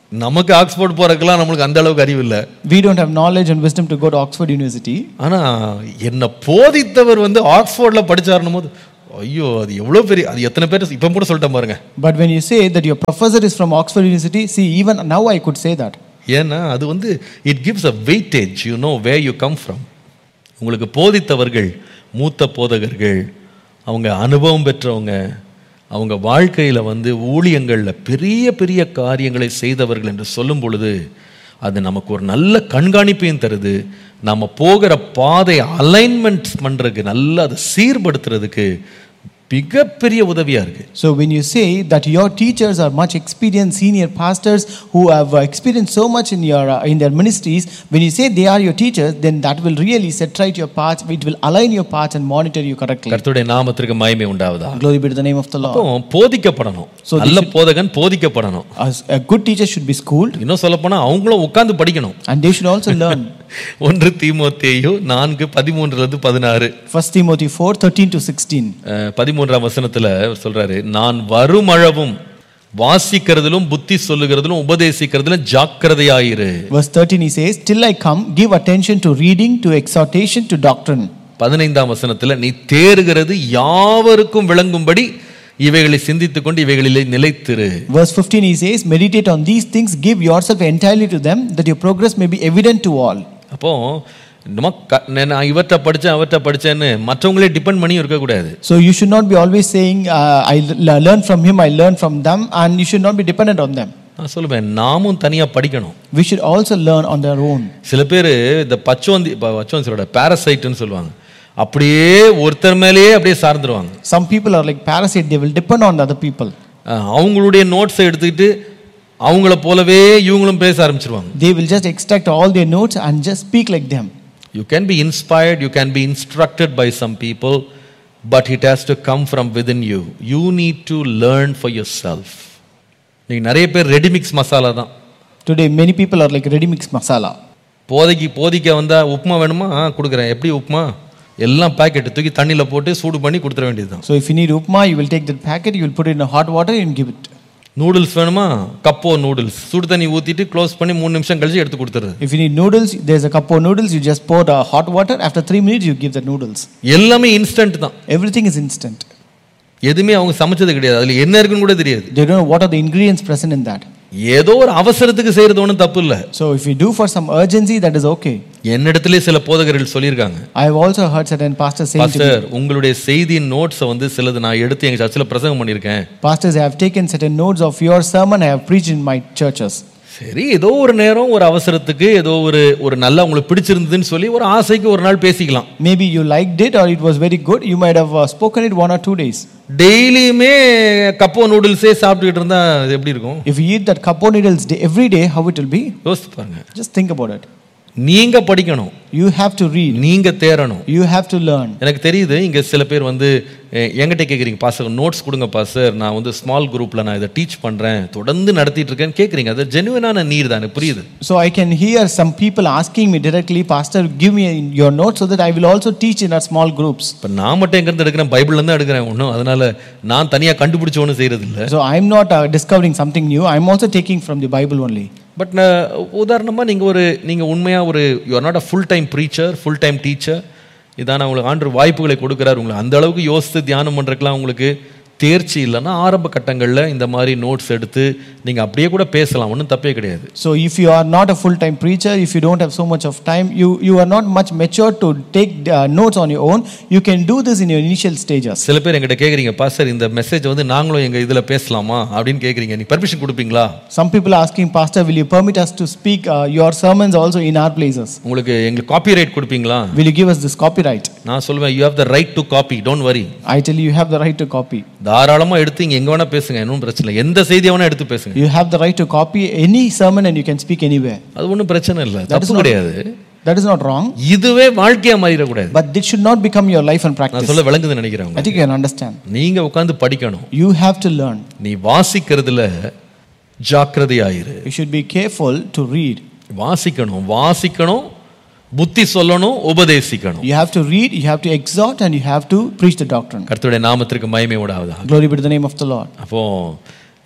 நமக்கு ஆக்ஸ்போர்ட் போறதுக்கெல்லாம் நம்மளுக்கு அந்த அளவுக்கு அறிவு இல்லை We don't have knowledge and wisdom to go to Oxford University. ஆனா என்னை போதித்தவர் வந்து ஆக்ஸ்போர்ட்ல படிச்சாருன்னும் போது ஐயோ அது எவ்வளவு பெரிய அது எத்தனை பேர் இப்போ கூட சொல்லிட்டேன் பாருங்க But when you say that your professor is from Oxford University, see, even now I could say that. ஏன்னா அது வந்து it gives a weightage you know way you come from உங்களுக்கு போதித்தவர்கள் மூத்த போதகர்கள் அவங்க அனுபவம் பெற்றவங்க அவங்க வாழ்க்கையில் வந்து ஊழியங்களில் பெரிய பெரிய காரியங்களை செய்தவர்கள் என்று சொல்லும் பொழுது அது நமக்கு ஒரு நல்ல கண்காணிப்பையும் தருது நம்ம போகிற பாதை அலைன்மெண்ட் பண்ணுறதுக்கு நல்லா அதை சீர்படுத்துறதுக்கு மிகப்பெரிய உதவியாக இருக்குது So when you say that your teachers are much experienced senior pastors who have uh, experienced so much in your uh, in their ministries, when you say they are your teachers, then that will really set right your path. It will align your path and monitor you correctly. கர்த்தருடைய நாமத்திற்கு மகிமை உண்டாவதா Glory be to the name of the Lord. அப்போ போதிக்கப்படணும் So they நல்ல போதகன் போதிக்கப்படணும் As a good teacher should be schooled, இன்னும் சொல்லப்போனா அவங்களும் உட்கார்ந்து படிக்கணும் and they should also learn. ஒன்று தீமோத்தேயு நான்கு பதிமூன்றுல இருந்து பதினாறு First Timothy 4 13 to 16. அஹ், பதிமூன்றாம் வசனத்துல அவர் சொல்றாரு நான் வருமளவும் வாசிக்கிறதிலும் புத்தி சொல்லுகிறதிலும் உபதேசிக்கிறதிலும் ஜாக்கிரதையாயிரு Verse 13 he says, Till I come, give attention to reading, to exhortation, to doctrine. பதினைந்தாம் வசனத்துல நீ தேறுகிறது யாவருக்கும் விளங்கும்படி இவைகளை சிந்தித்துக் கொண்டு இவைகளிலே நிலைத்திரு Verse 15 he says, Meditate on these things, give yourself entirely to them, that your progress may be evident to all. அப்போ நம்ம க- நான் இவற்றை படிச்சேன் அவற்றை படிச்சேன்னு மற்றவங்களே டிபெண்ட் பண்ணி இருக்கக்கூடாது So you should not be always saying, uh, I l- learn from him, I learn from them, and you should not be dependent on them. நான் சொல்லுவேன் நாமும் தனியா படிக்கணும் We should also learn on their own. சில பேர் இந்த பச்சோந்தி ப- பச்சோந்தியோட பேரசைட்டுன்னு சொல்லுவாங்க அப்படியே ஒருத்தர் மேலேயே அப்படியே சார்ந்துருவாங்க Some people are like parasite, they will depend on the other people. அஹ் அவங்களுடைய நோட்ஸை எடுத்துக்கிட்டு அவங்கள போலவே இவங்களும் பேச ஆரம்பிச்சிருவாங்க They will just extract all their notes and just speak like them. You can be inspired you can be instructed by some people but it has to come from within you you need to learn for yourself நீங்கள் நிறைய பேர் readymix masala தான் Today, many people are like ready mix masala. போதைக்கு போதிக்க வந்தால் உப்புமா வேணுமா ஆ கொடுக்குறேன் எப்படி உப்புமா எல்லாம் பேக்கெட்டு தூக்கி தண்ணியில் போட்டு சூடு பண்ணி கொடுத்துட வேண்டியது தான் So if you need upma, you will take that packet, you will put it in a hot water and give it. Noodles வேணுமா கப்போ நூடுல்ஸ் சுடு தண்ணி ஊற்றிட்டு க்ளோஸ் பண்ணி மூணு நிமிஷம் கழிச்சு எடுத்து கொடுத்துருது If you need noodles, there's a cup of noodles, you just pour the hot water. After three minutes, you give the noodles. எல்லாமே இன்ஸ்டன்ட் தான் Everything is instant. எதுவுமே அவங்க சமைச்சது கிடையாது அதில் என்ன இருக்குன்னு கூட தெரியாது They don't know what are the ingredients present in that. ஏதோ ஒரு அவசரத்துக்கு செய்கிறது ஒன்றும் தப்பு இல்லை So if you do for some urgency, that is okay. என்னிடத்திலே சில போதகர்கள் சொல்லியிருக்காங்க I have also heard certain pastors saying to me, pastor உங்களுடைய செய்தியின் நோட்ஸை வந்து சிலது நான் எடுத்து எங்கள் சர்ச்சில் பிரசங்கம் பண்ணியிருக்கேன் Pastors, I have taken certain notes of your sermon I have preached in my churches. சரி ஏதோ ஒரு நேரம் ஒரு அவசரத்துக்கு ஏதோ ஒரு ஒரு நல்லா உங்களுக்கு பிடிச்சிருந்ததுன்னு சொல்லி ஒரு ஆசைக்கு ஒரு நாள் பேசிக்கலாம் Maybe you liked it or it was very good. You might have uh, spoken it one or two days. டெய்லியுமே கப்போ நூடுல்ஸே சாப்பிட்டுக்கிட்டு இருந்தா அது எப்படி இருக்கும் If you eat that cup of noodles day, every day, how it will be? யோசித்து பாருங்க Just think about it. நீங்க படிக்கணும் You have to read. நீங்க தேரணும் You have to learn. எனக்கு தெரியுது இங்க சில பேர் வந்து அஹ், என்கிட்ட கேட்குறீங்க பாஸ்டர் நோட்ஸ் கொடுங்க பாஸ்டர் நான் வந்து ஸ்மால் குரூப்ல நான் இதை டீச் பண்றேன் தொடர்ந்து நடத்திட்டு இருக்கேன்னு கேட்குறீங்க அது ஜெனுவனான நீர் தான் எனக்கு புரியுது So I can hear some people asking me directly, Pastor, give me your notes so that I will also teach in our small groups. இப்போ நான் மட்டும் எங்கேருந்து எடுக்கிறேன் பைபிள்ல இருந்து எடுக்கிறேன் ஒன்றும் அதனால நான் தனியா கண்டுபிடிச்ச ஒன்றும் செய்யறது இல்லை So I'm not uh, discovering something new. I'm also taking from the Bible only. But நான் உதாரணமா நீங்க ஒரு நீங்க உண்மையா ஒரு you are not a full time preacher full time teacher இதான உங்களுக்கு ஆண்டு வாய்ப்புகளை கொடுக்குறாரு உங்களை அந்த அளவுக்கு யோசித்து தியானம் பண்றதுக்கெல்லாம் உங்களுக்கு தேர்ச்சி இல்லைன்னா ஆரம்ப கட்டங்களில் இந்த மாதிரி நோட்ஸ் எடுத்து நீங்கள் அப்படியே கூட பேசலாம் ஒன்றும் தப்பே கிடையாது So if you are not a full-time preacher, if you don't have so much of time, you, you are not much mature to take uh, notes on your own, you can do this in your initial stages. சில பேர் எங்கிட்ட கேட்குறீங்க pastor இந்த message வந்து நாங்களும் எங்கள் இதில் பேசலாமா அப்படின்னு கேட்குறீங்க நீ பர்மிஷன் கொடுப்பீங்களா Some people are asking, Pastor, will you permit us to speak uh, your sermons also in our places? உங்களுக்கு எங்களுக்கு காப்பிரைட் கொடுப்பீங்களா Will you give us this copyright? நான் சொல்லுவேன் you have the right to copy don't worry I tell you, you have the right to copy. தாராளமாக எடுத்து இங்கே எங்கே வேணால் பேசுங்க இன்னும் பிரச்சனை இல்லை எந்த செய்தியை வேணால் எடுத்து பேசுங்க You have the right to copy any sermon and you can speak anywhere. அது ஒன்றும் பிரச்சனை இல்லை That is தப்பு not- கிடையாது That is not wrong, இதுவே வாழ்க்கையா மாறிடக்கூடாது but this should not become your life and நான் practice. சொல்ல விளங்குதுன்னு நினைக்கிறேன் I think you can understand. நீங்க உட்கார்ந்து படிக்கணும் You have to learn. நீ வாசிக்கிறதுல ஜாக்கிரதையாயிரு You should be careful to read. வாசிக்கணும் வாசிக்கணும் புத்தி சொல்லணும் உபதேசிக்கணும் You have to read, you have to exhort, and you have to preach the doctrine. கர்த்தருடைய நாமத்திற்கு மகிமை உடாவதா Glory be to the name of the Lord. அப்போ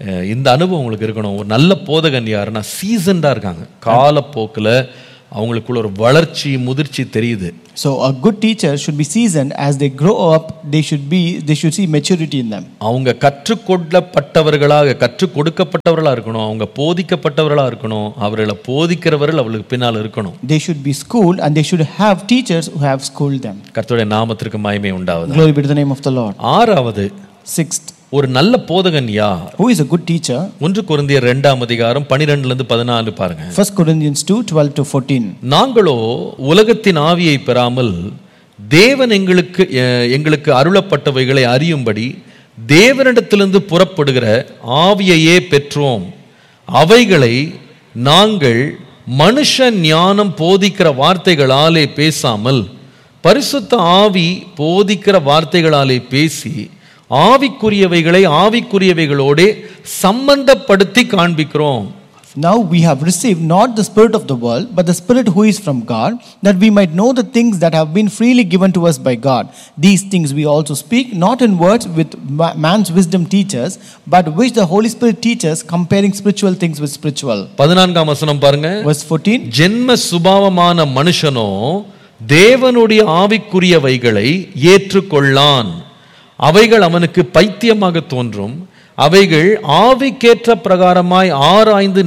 அஹ், இந்த அனுபவம் உங்களுக்கு இருக்கணும் ஒரு நல்ல போதகன் யாருன்னா சீசன்டா இருக்காங்க காலப்போக்கில் அவங்களுக்குள்ள ஒரு வளர்ச்சி முதிர்ச்சி தெரியுது So a good teacher should be seasoned as they grow up. They should be they should see maturity in them. அவங்க கற்றுக்கொள்ளப்பட்டவர்களாக கற்றுக் கொடுக்கப்பட்டவர்களா இருக்கணும் அவங்க போதிக்கப்பட்டவர்களா இருக்கணும் அவர்களை போதிக்கிறவர்கள் அவளுக்கு பின்னால் இருக்கணும் They should be schooled and they should have teachers who have schooled them. கர்த்தருடைய நாமத்திற்கு மகிமை உண்டாவது Glory be to the name of the Lord. ஆறாவது Sixth, ஒரு நல்ல போதகன் யார் who is a good teacher? ஒன்று குருந்தியர் ரெண்டாம் அதிகாரம் பனிரெண்டுல இருந்து பதினாலு பாருங்க 1 Corinthians 2 12 to 14. நாங்களோ உலகத்தின் ஆவியை பெறாமல் தேவன் எங்களுக்கு அஹ், எங்களுக்கு அருளப்பட்டவைகளை அறியும்படி தேவனிடத்திலிருந்து புறப்படுகிற ஆவியையே பெற்றோம் அவைகளை நாங்கள் மனுஷ ஞானம் போதிக்கிற வார்த்தைகளாலே பேசாமல் பரிசுத்த ஆவி போதிக்கிற வார்த்தைகளாலே பேசி ஆவிக்குரியவைகளை ஆவிக்குரியவைகளோடே சம்பந்தப்படுத்தி காண்பிக்கிறோம் Now we have received not the Spirit of the world, but the Spirit who is from God, that we might know the things that have been freely given to us by God. These things we also speak, not in words with ma- man's wisdom teachers, but which the Holy Spirit teaches, comparing spiritual things with spiritual. பதினான்காம் வசனம் பாருங்க Verse 14 ஜென்ம சுபாவமான மனுஷனோ தேவனுடைய ஆவிக்குரியவைகளை ஏற்றுக்கொள்ளான் அவைகள் அவனுக்கு பைத்தியமாக தோன்றும் அவைகள் ஆவிக்கேற்ற பிரகாரமாய் ஆராய்ந்து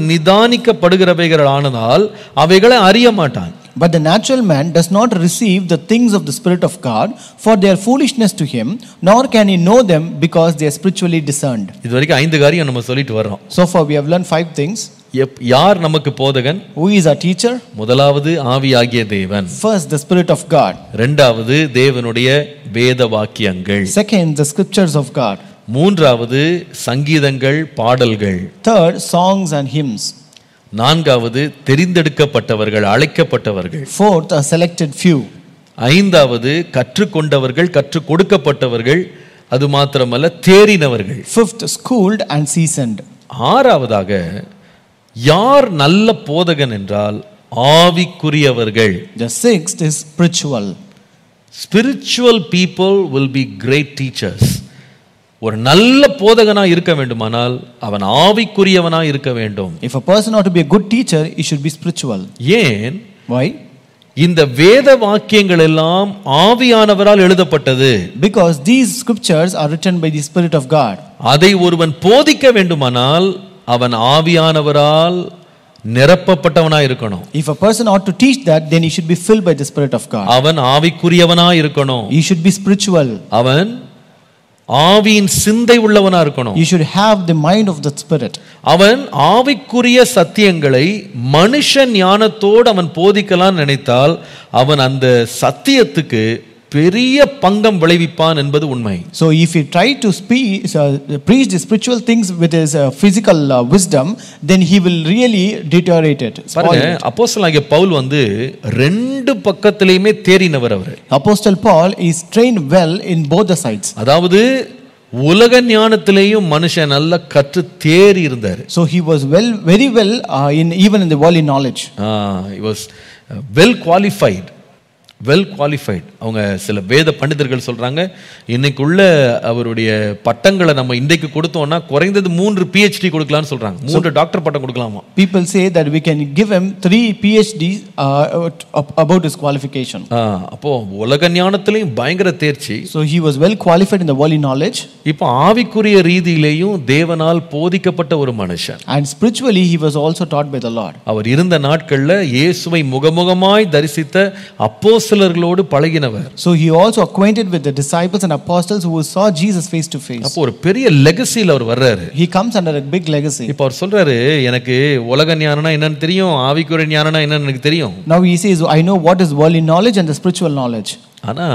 நிதானிக்கப்படுகிறவைகளானதால் அவைகளை அறிய மாட்டான் But the natural man does not receive the things of the Spirit of God, for they are foolishness to him, nor can he know them because they are spiritually discerned. இது வரைக்கும் ஐந்து காரியம் நம்ம சொல்லிட்டு வர்றோம் So far, we have learned five things. எப் யார் நமக்கு போதகன் Who is our teacher? முதலாவது ஆவியாகிய தேவன் First, the Spirit of God. ரெண்டாவது தேவனுடைய வேத வாக்கியங்கள் Second, the scriptures of God. மூன்றாவது சங்கீதங்கள் பாடல்கள் Third, songs and hymns. நான்காவது தெரிந்தெடுக்கப்பட்டவர்கள் அழைக்கப்பட்டவர்கள் Fourth, a selected few. ஐந்தாவது கற்றுக்கொண்டவர்கள் கற்றுக் கொடுக்கப்பட்டவர்கள் அது மாத்திரமல்ல தேறினவர்கள் Fifth, schooled and seasoned. ஆறாவதாக யார் நல்ல போதகன் என்றால் ஆவிக்குரியவர்கள் The sixth is spiritual. Spiritual people will be great teachers ஒரு நல்ல போதகனா இருக்க வேண்டுமானால் அவன் ஆவிக்குரியவனா இருக்க வேண்டும் If a person ought to be a good teacher, he should be spiritual. ஏன் Why? இந்த வேத வாக்கியங்கள் எல்லாம் ஆவியானவரால் எழுதப்பட்டது Because these scriptures are written by the Spirit of God. அதை ஒருவன் போதிக்க வேண்டுமானால் அவன் ஆவியானவரால் நிரப்பப்பட்டவனா இருக்கணும் If a person ought to teach that, then he should be filled by the Spirit of God. அவன் ஆவிக்குரியவனா இருக்கணும் He should be spiritual. அவன் ஆவியின் சிந்தை உள்ளவனா இருக்கணும் You should have the mind of the Spirit. அவன் ஆவிக்குரிய சத்தியங்களை மனுஷ ஞானத்தோடு அவன் போதிக்கலாம் நினைத்தால் அவன் அந்த சத்தியத்துக்கு பெரிய பங்கம் விளைவிப்பான் என்பது உண்மை So, if he try to speak, uh, preach the spiritual things with his uh, physical uh, wisdom, then he will really deteriorate it. spoil பாருங்க it. அப்போஸ்தலனாகிய பவுல் வந்து ரெண்டு பக்கத்திலையுமே தேறினவர் அவரு Apostle Paul is trained well in both the sides. அதாவது உலக ஞானத்திலேயும் மனுஷன் நல்லா கற்று தேறி இருந்தார் So, he was well, very well uh, in even in the worldly knowledge. Was well qualified well qualified அவங்க சில வேத பண்டிதர்கள் சொல்றாங்க இன்னைக்குள்ள அவருடைய பட்டங்களை நம்ம இன்றைக்கு கொடுத்தோம்னா குறைந்தது மூன்று பிஹெச்டி கொடுக்கலாம்னு சொல்றாங்க மூன்று டாக்டர் பட்டம் கொடுக்கலாமா People say that we can give him three PhDs uh, about his qualification. ஆ, அப்போ உலக ஞானத்திலையும் பயங்கர தேர்ச்சி So, he was well qualified in the worldly knowledge, இப்போ ஆவிக்குரிய ரீதியிலேயும் தேவனால் போதிக்கப்பட்ட ஒரு மனுஷன் and spiritually, he was also taught by the Lord. அவர் இருந்த நாட்கள்ல இயேசுவை முகமுகமாய் தரிசித்த அப்போஸ்தலர்களோடு பழகினவர் So, he also acquainted with the disciples and apostles who saw Jesus face to face. அப்போ ஒரு பெரிய லெகசியில் அவர் வர்றாரு He comes under a big legacy. இப்போ அவர் சொல்றாரு எனக்கு உலக ஞானம்னா என்னன்னு தெரியும் ஆவிக்குரிய ஞானம்னா என்னன்னு எனக்கு தெரியும் Now he says, I know what is worldly knowledge and the spiritual knowledge. ஆனா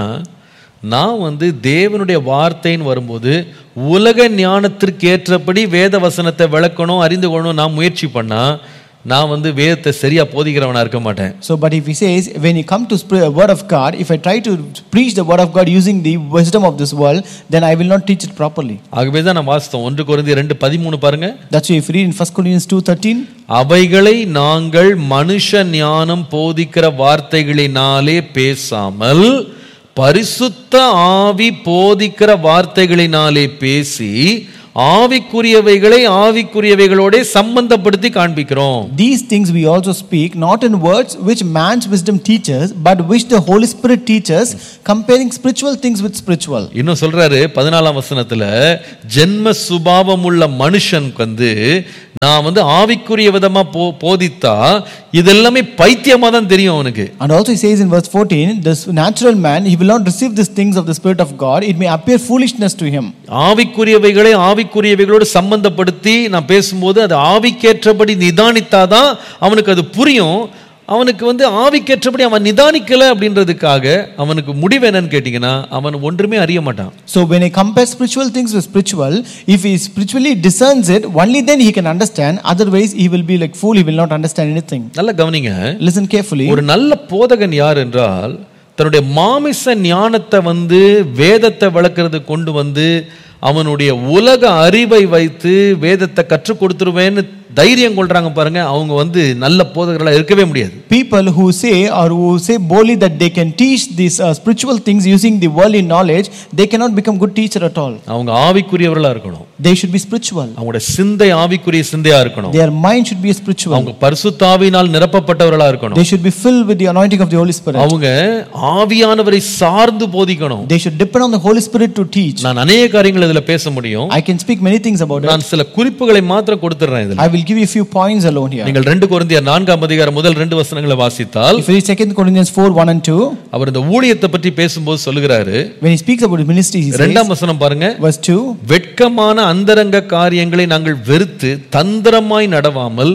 நான் வந்து தேவனுடைய வார்த்தைன்னு வரும்போது உலக ஞானத்திற்கு ஏற்றபடி வேத வசனத்தை விளக்கணும் அறிந்து கொள்ளணும் நான் முயற்சி பண்ணா நான் வந்து வேதத்தை சரியா போதிக்கிறவனா இருக்க மாட்டேன் So, but if he says, when you come to sp- word of God, if I try to preach the word of God using the wisdom of this world, then I will not teach it properly. ஆகவே தான் நான் வாசித்தோம் ஒன்று குறைந்தி ரெண்டு பதிமூணு பாருங்க That's why if you read in 1 Corinthians 2.13, அவைகளை நாங்கள் மனுஷ ஞானம் போதிக்கிற வார்த்தைகளினாலே பேசாமல் பரிசுத்த ஆவி போதிக்கிற வார்த்தைகளினாலே பேசி ஆவிக்குரியவைகளை ஆவிக்குரியவைகளோட சம்பந்தப்படுத்தி காண்பிக்கிறோம் These things we also speak, not in words which man's wisdom teaches, but which the Holy Spirit teaches, comparing spiritual things with spiritual. இன்னும் சொல்றாரு பதினாலாம் வசனத்துல ஜென்ம சுபாவம் உள்ள மனுஷனுக்கு வந்து நான் வந்து ஆவிக்குரிய விதமா போ போதித்தா இதெல்லாமே பைத்தியமா தான் தெரியும் அவனுக்கு And also he says in verse 14, this natural man, he will not receive these things of the Spirit of God, it may appear foolishness to him. ஆவிக்குரியவைகளை ஆவிக்குரியவைகளோடு சம்பந்தப்படுத்தி நான் பேசும்போது அது ஆவிக்கேற்றபடி நிதானித்தாதான் அவனுக்கு அது புரியும் அவனுக்கு வந்து ஆவிக்கேற்றபடி அவன் நிதானிக்கல அப்படின்றதுக்காக அவனுக்கு முடிவு என்னன்னு கேட்டிங்கன்னா அவன் ஒன்றுமே அறிய மாட்டான் So when he compares spiritual things with spiritual, if he spiritually discerns it, only then he can understand. Otherwise, he will be like fool, he will not understand anything. நல்ல கவனிங்க Listen carefully. ஒரு நல்ல போதகன் யார் என்றால் தன்னுடைய மாமிச ஞானத்தை வந்து வேதத்தை விளக்குறது கொண்டு வந்து அவனுடைய உலக அறிவை வைத்து வேதத்தை கற்றுக் கொடுத்துருவேன்னு தைரியம் கொள்றாங்க பாருங்க அவங்க வந்து நல்ல போதகர்களா இருக்கவே முடியாது People who say or who say boldly that they can teach these uh, spiritual things using the worldly knowledge, they cannot become good teacher at all. அவங்க ஆவிக்குரியவர்களா இருக்கணும் They should be spiritual. அவங்களோட சிந்தை ஆவிக்குரிய சிந்தையா இருக்கணும் Their mind should be spiritual. அவங்க பரிசுத்தாவினால் நிரப்பப்பட்டவர்களா இருக்கணும் They should be filled with the anointing of the Holy Spirit. அவங்க ஆவியானவரை சார்ந்து போதிக்கணும் They should depend on the Holy Spirit to teach. நான் அநேக காரியங்கள் இதுல பேச முடியும் I can speak many things about it. நான் சில குறிப்புகளை மாத்திரம் கொடுத்துறேன் இதுல I will give you a few points alone here. நீங்கள் ரெண்டு கொரிந்தியர் நான்காம் அதிகாரம் முதல் ரெண்டு வசனங்களை வாசித்தால் If you read 2 Corinthians 4 1 and 2, அவர் இந்த ஊழியத்தை பற்றி பேசும்போது சொல்லுகிறாரு when he speaks about his ministry, he says, ரெண்டாம் வசனம் பாருங்க verse 2, வெட்கமான அந்தரங்க காரியங்களை நாங்கள் வெறுத்து தந்திரமாய் நடவாமல்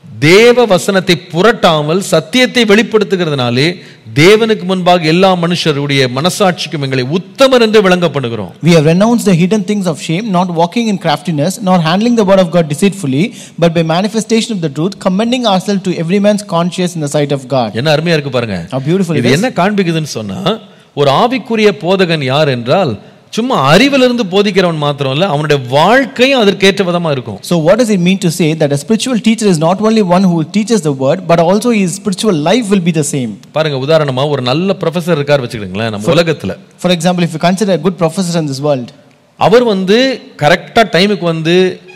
தேவ வசனத்தை புரட்டாமல் சத்தியத்தை வெளிப்படுத்துகிறதுனாலே தேவனுக்கு முன்பாக எல்லா மனுஷருடைய மனசாட்சிக்கும் எங்களை உத்தமர் என்று விளங்க பண்ணுகிறோம் We have renounced the hidden things of shame, not walking in craftiness, nor handling the word of God deceitfully, but by manifestation of the truth, commending ourselves to every man's conscience in the sight of God. என்ன அருமையா இருக்கு பாருங்க How beautiful it இது is. என்ன காண்பிக்குதுன்னு சொன்னா ஒரு ஆவிக்குரிய போதகன் யார் என்றால் சும்மா அறிவிலிருந்து போதிக்கிறவன் மாத்திரம் இல்ல அவனுடைய வாழ்க்கையும் அதற்கேற்ற விதமா இருக்கும் So, what does it mean to say that a spiritual teacher is not only one who teaches the word, but also his spiritual life will be the same? பாருங்க உதாரணமா ஒரு நல்ல ப்ரொஃபசர் இருக்கார் வச்சுக்கிடுங்களேன் நம்ம உலகத்துல For example, if you consider a good professor in this world, அவர் வந்து கரெக்டாக டைமுக்கு வந்து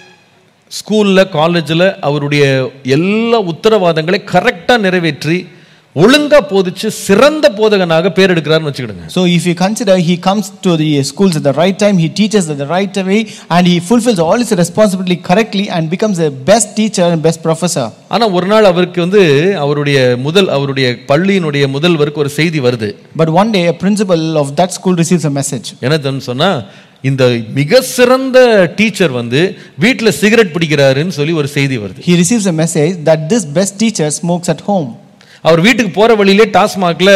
ஸ்கூலில் காலேஜில் அவருடைய எல்லா உத்தரவாதங்களை கரெக்டாக நிறைவேற்றி ஒழுங்கா போதிச்சு சிறந்த போதகனாக பேர் எடுக்கிறாருன்னு வச்சுக்கிடுங்க so if you consider he comes to the schools at the right time, he teaches at the right way, and he fulfills all his responsibility correctly and becomes the best teacher and best professor. ஆனா ஒரு நாள் அவருக்கு வந்து அவருடைய முதல் அவருடைய பள்ளியினுடைய முதல்வருக்கு ஒரு செய்தி வருது But one day, a principal of that school receives a message. என்னதுன்னு சொன்னா இந்த மிக சிறந்த டீச்சர் வந்து வீட்டுல சிகரெட் பிடிக்கிறாருன்னு சொல்லி ஒரு செய்தி வருது He receives a message that this best teacher smokes at home. அவர் வீட்டுக்கு போற வழியிலே டாஸ்மாக்ல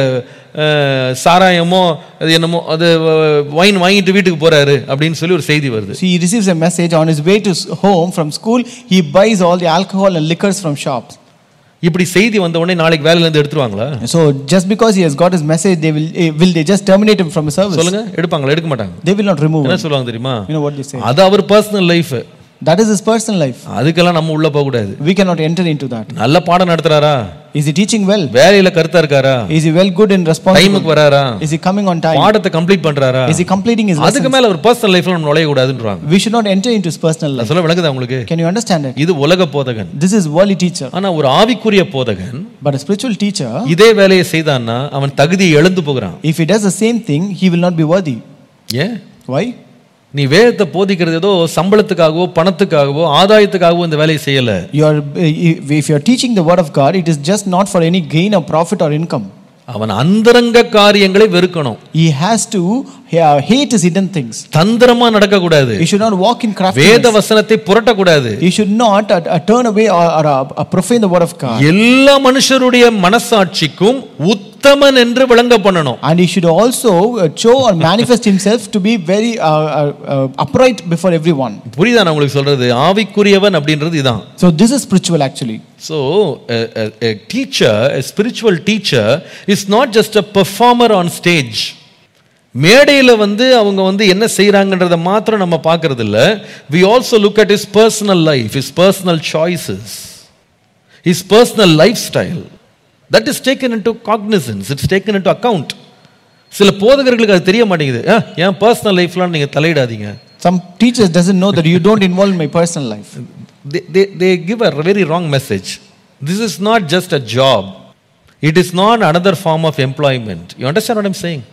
அஹ், சாராயமோ அது என்னமோ அது வைன் வாங்கிட்டு வீட்டுக்கு போறாரு அப்படின்னு சொல்லி ஒரு செய்தி வருது So he receives a message on his way to s- home from school. He buys all the alcohol and liquors from shops. இப்படி செய்தி வந்த உடனே நாளைக்கு வேலையில இருந்து எடுத்துருவாங்களா So just because he has got his message, they will eh, will they just terminate him from his service? சொல்லுங்க எடுப்பாங்களா எடுக்க மாட்டாங்க They will not remove என்ன him. சொல்லுவாங்க தெரியுமா You know what they say? அது அவர் personal life That is his personal life. அதுக்கெல்லாம் நம்ம உள்ள போக கூடாது We cannot enter into that. நல்ல பாடம் நடத்துறாரா Is he teaching well? வேலையில கருத்தா இருக்காரா Is he well good and responsible? டைமுக்கு வராரா Is he coming on time? பாடத்தை கம்ப்ளீட் பண்றாரா Is he completing his அதுக்கு lessons? மேல ஒரு பர்சனல் லைஃப்ல நம்ம நுழைய கூடாதுன்றாங்க We should not enter into his personal life. நான் சொல்ல விளங்குதா உங்களுக்கு Can you understand it? இது உலக போதகன் This is worldly teacher. ஆனா ஒரு ஆவிக்குரிய போதகன் But a spiritual teacher, இதே வேலையை செய்தான்னா அவன் தகுதியை இழந்து போகிறான் if he does the same thing, he will not be worthy. ஏன் Why? நீ வேதத்தை போதிக்கிறது ஏதோ சம்பளத்துக்காகவோ பணத்துக்காகவோ ஆதாயத்துக்காகவோ இந்த வேலையை செய்யல You are, if you are teaching the word of God, it is just not for any gain or profit or income. அவன் அந்தரங்க காரியங்களை வெறுக்கணும் He has to uh, hate his hidden things. தந்திரமா நடக்கக்கூடாது He should not walk in வேத craftiness. வசனத்தை புரட்டக்கூடாது He should not uh, uh, turn away or, or uh, uh, profane the word of God. எல்லா மனுஷருடைய மனசாட்சிக்கும் உத்தமன் என்று விளங்க பண்ணணும் And he should also uh, show or manifest himself to be very uh, uh, uh, upright before everyone. புரியுதா நான் உங்களுக்கு சொல்றது ஆவிக்குரியவன் அப்படின்றது இதான் So this is spiritual actually. So, a, a, a teacher, a spiritual teacher, is not just a performer on stage. மேடையில் வந்து அவங்க வந்து என்ன செய்கிறாங்கன்றத மாத்திரம் நம்ம பார்க்கறது இல்ல we also look at his personal life is personal choices is personal lifestyle that is taken into cognisance it's taken into account சில போதகர்களுக்கு அது தெரிய மாட்டேங்குது "ஆ, என் பர்சனல் லைஃப்லாம் நீங்கள் தலையிடாதீங்க Some teachers doesn't know that you don't involve in my personal life. they, they, they give a very wrong message. This is not just a job. It is not another form of employment. You understand what I'm saying?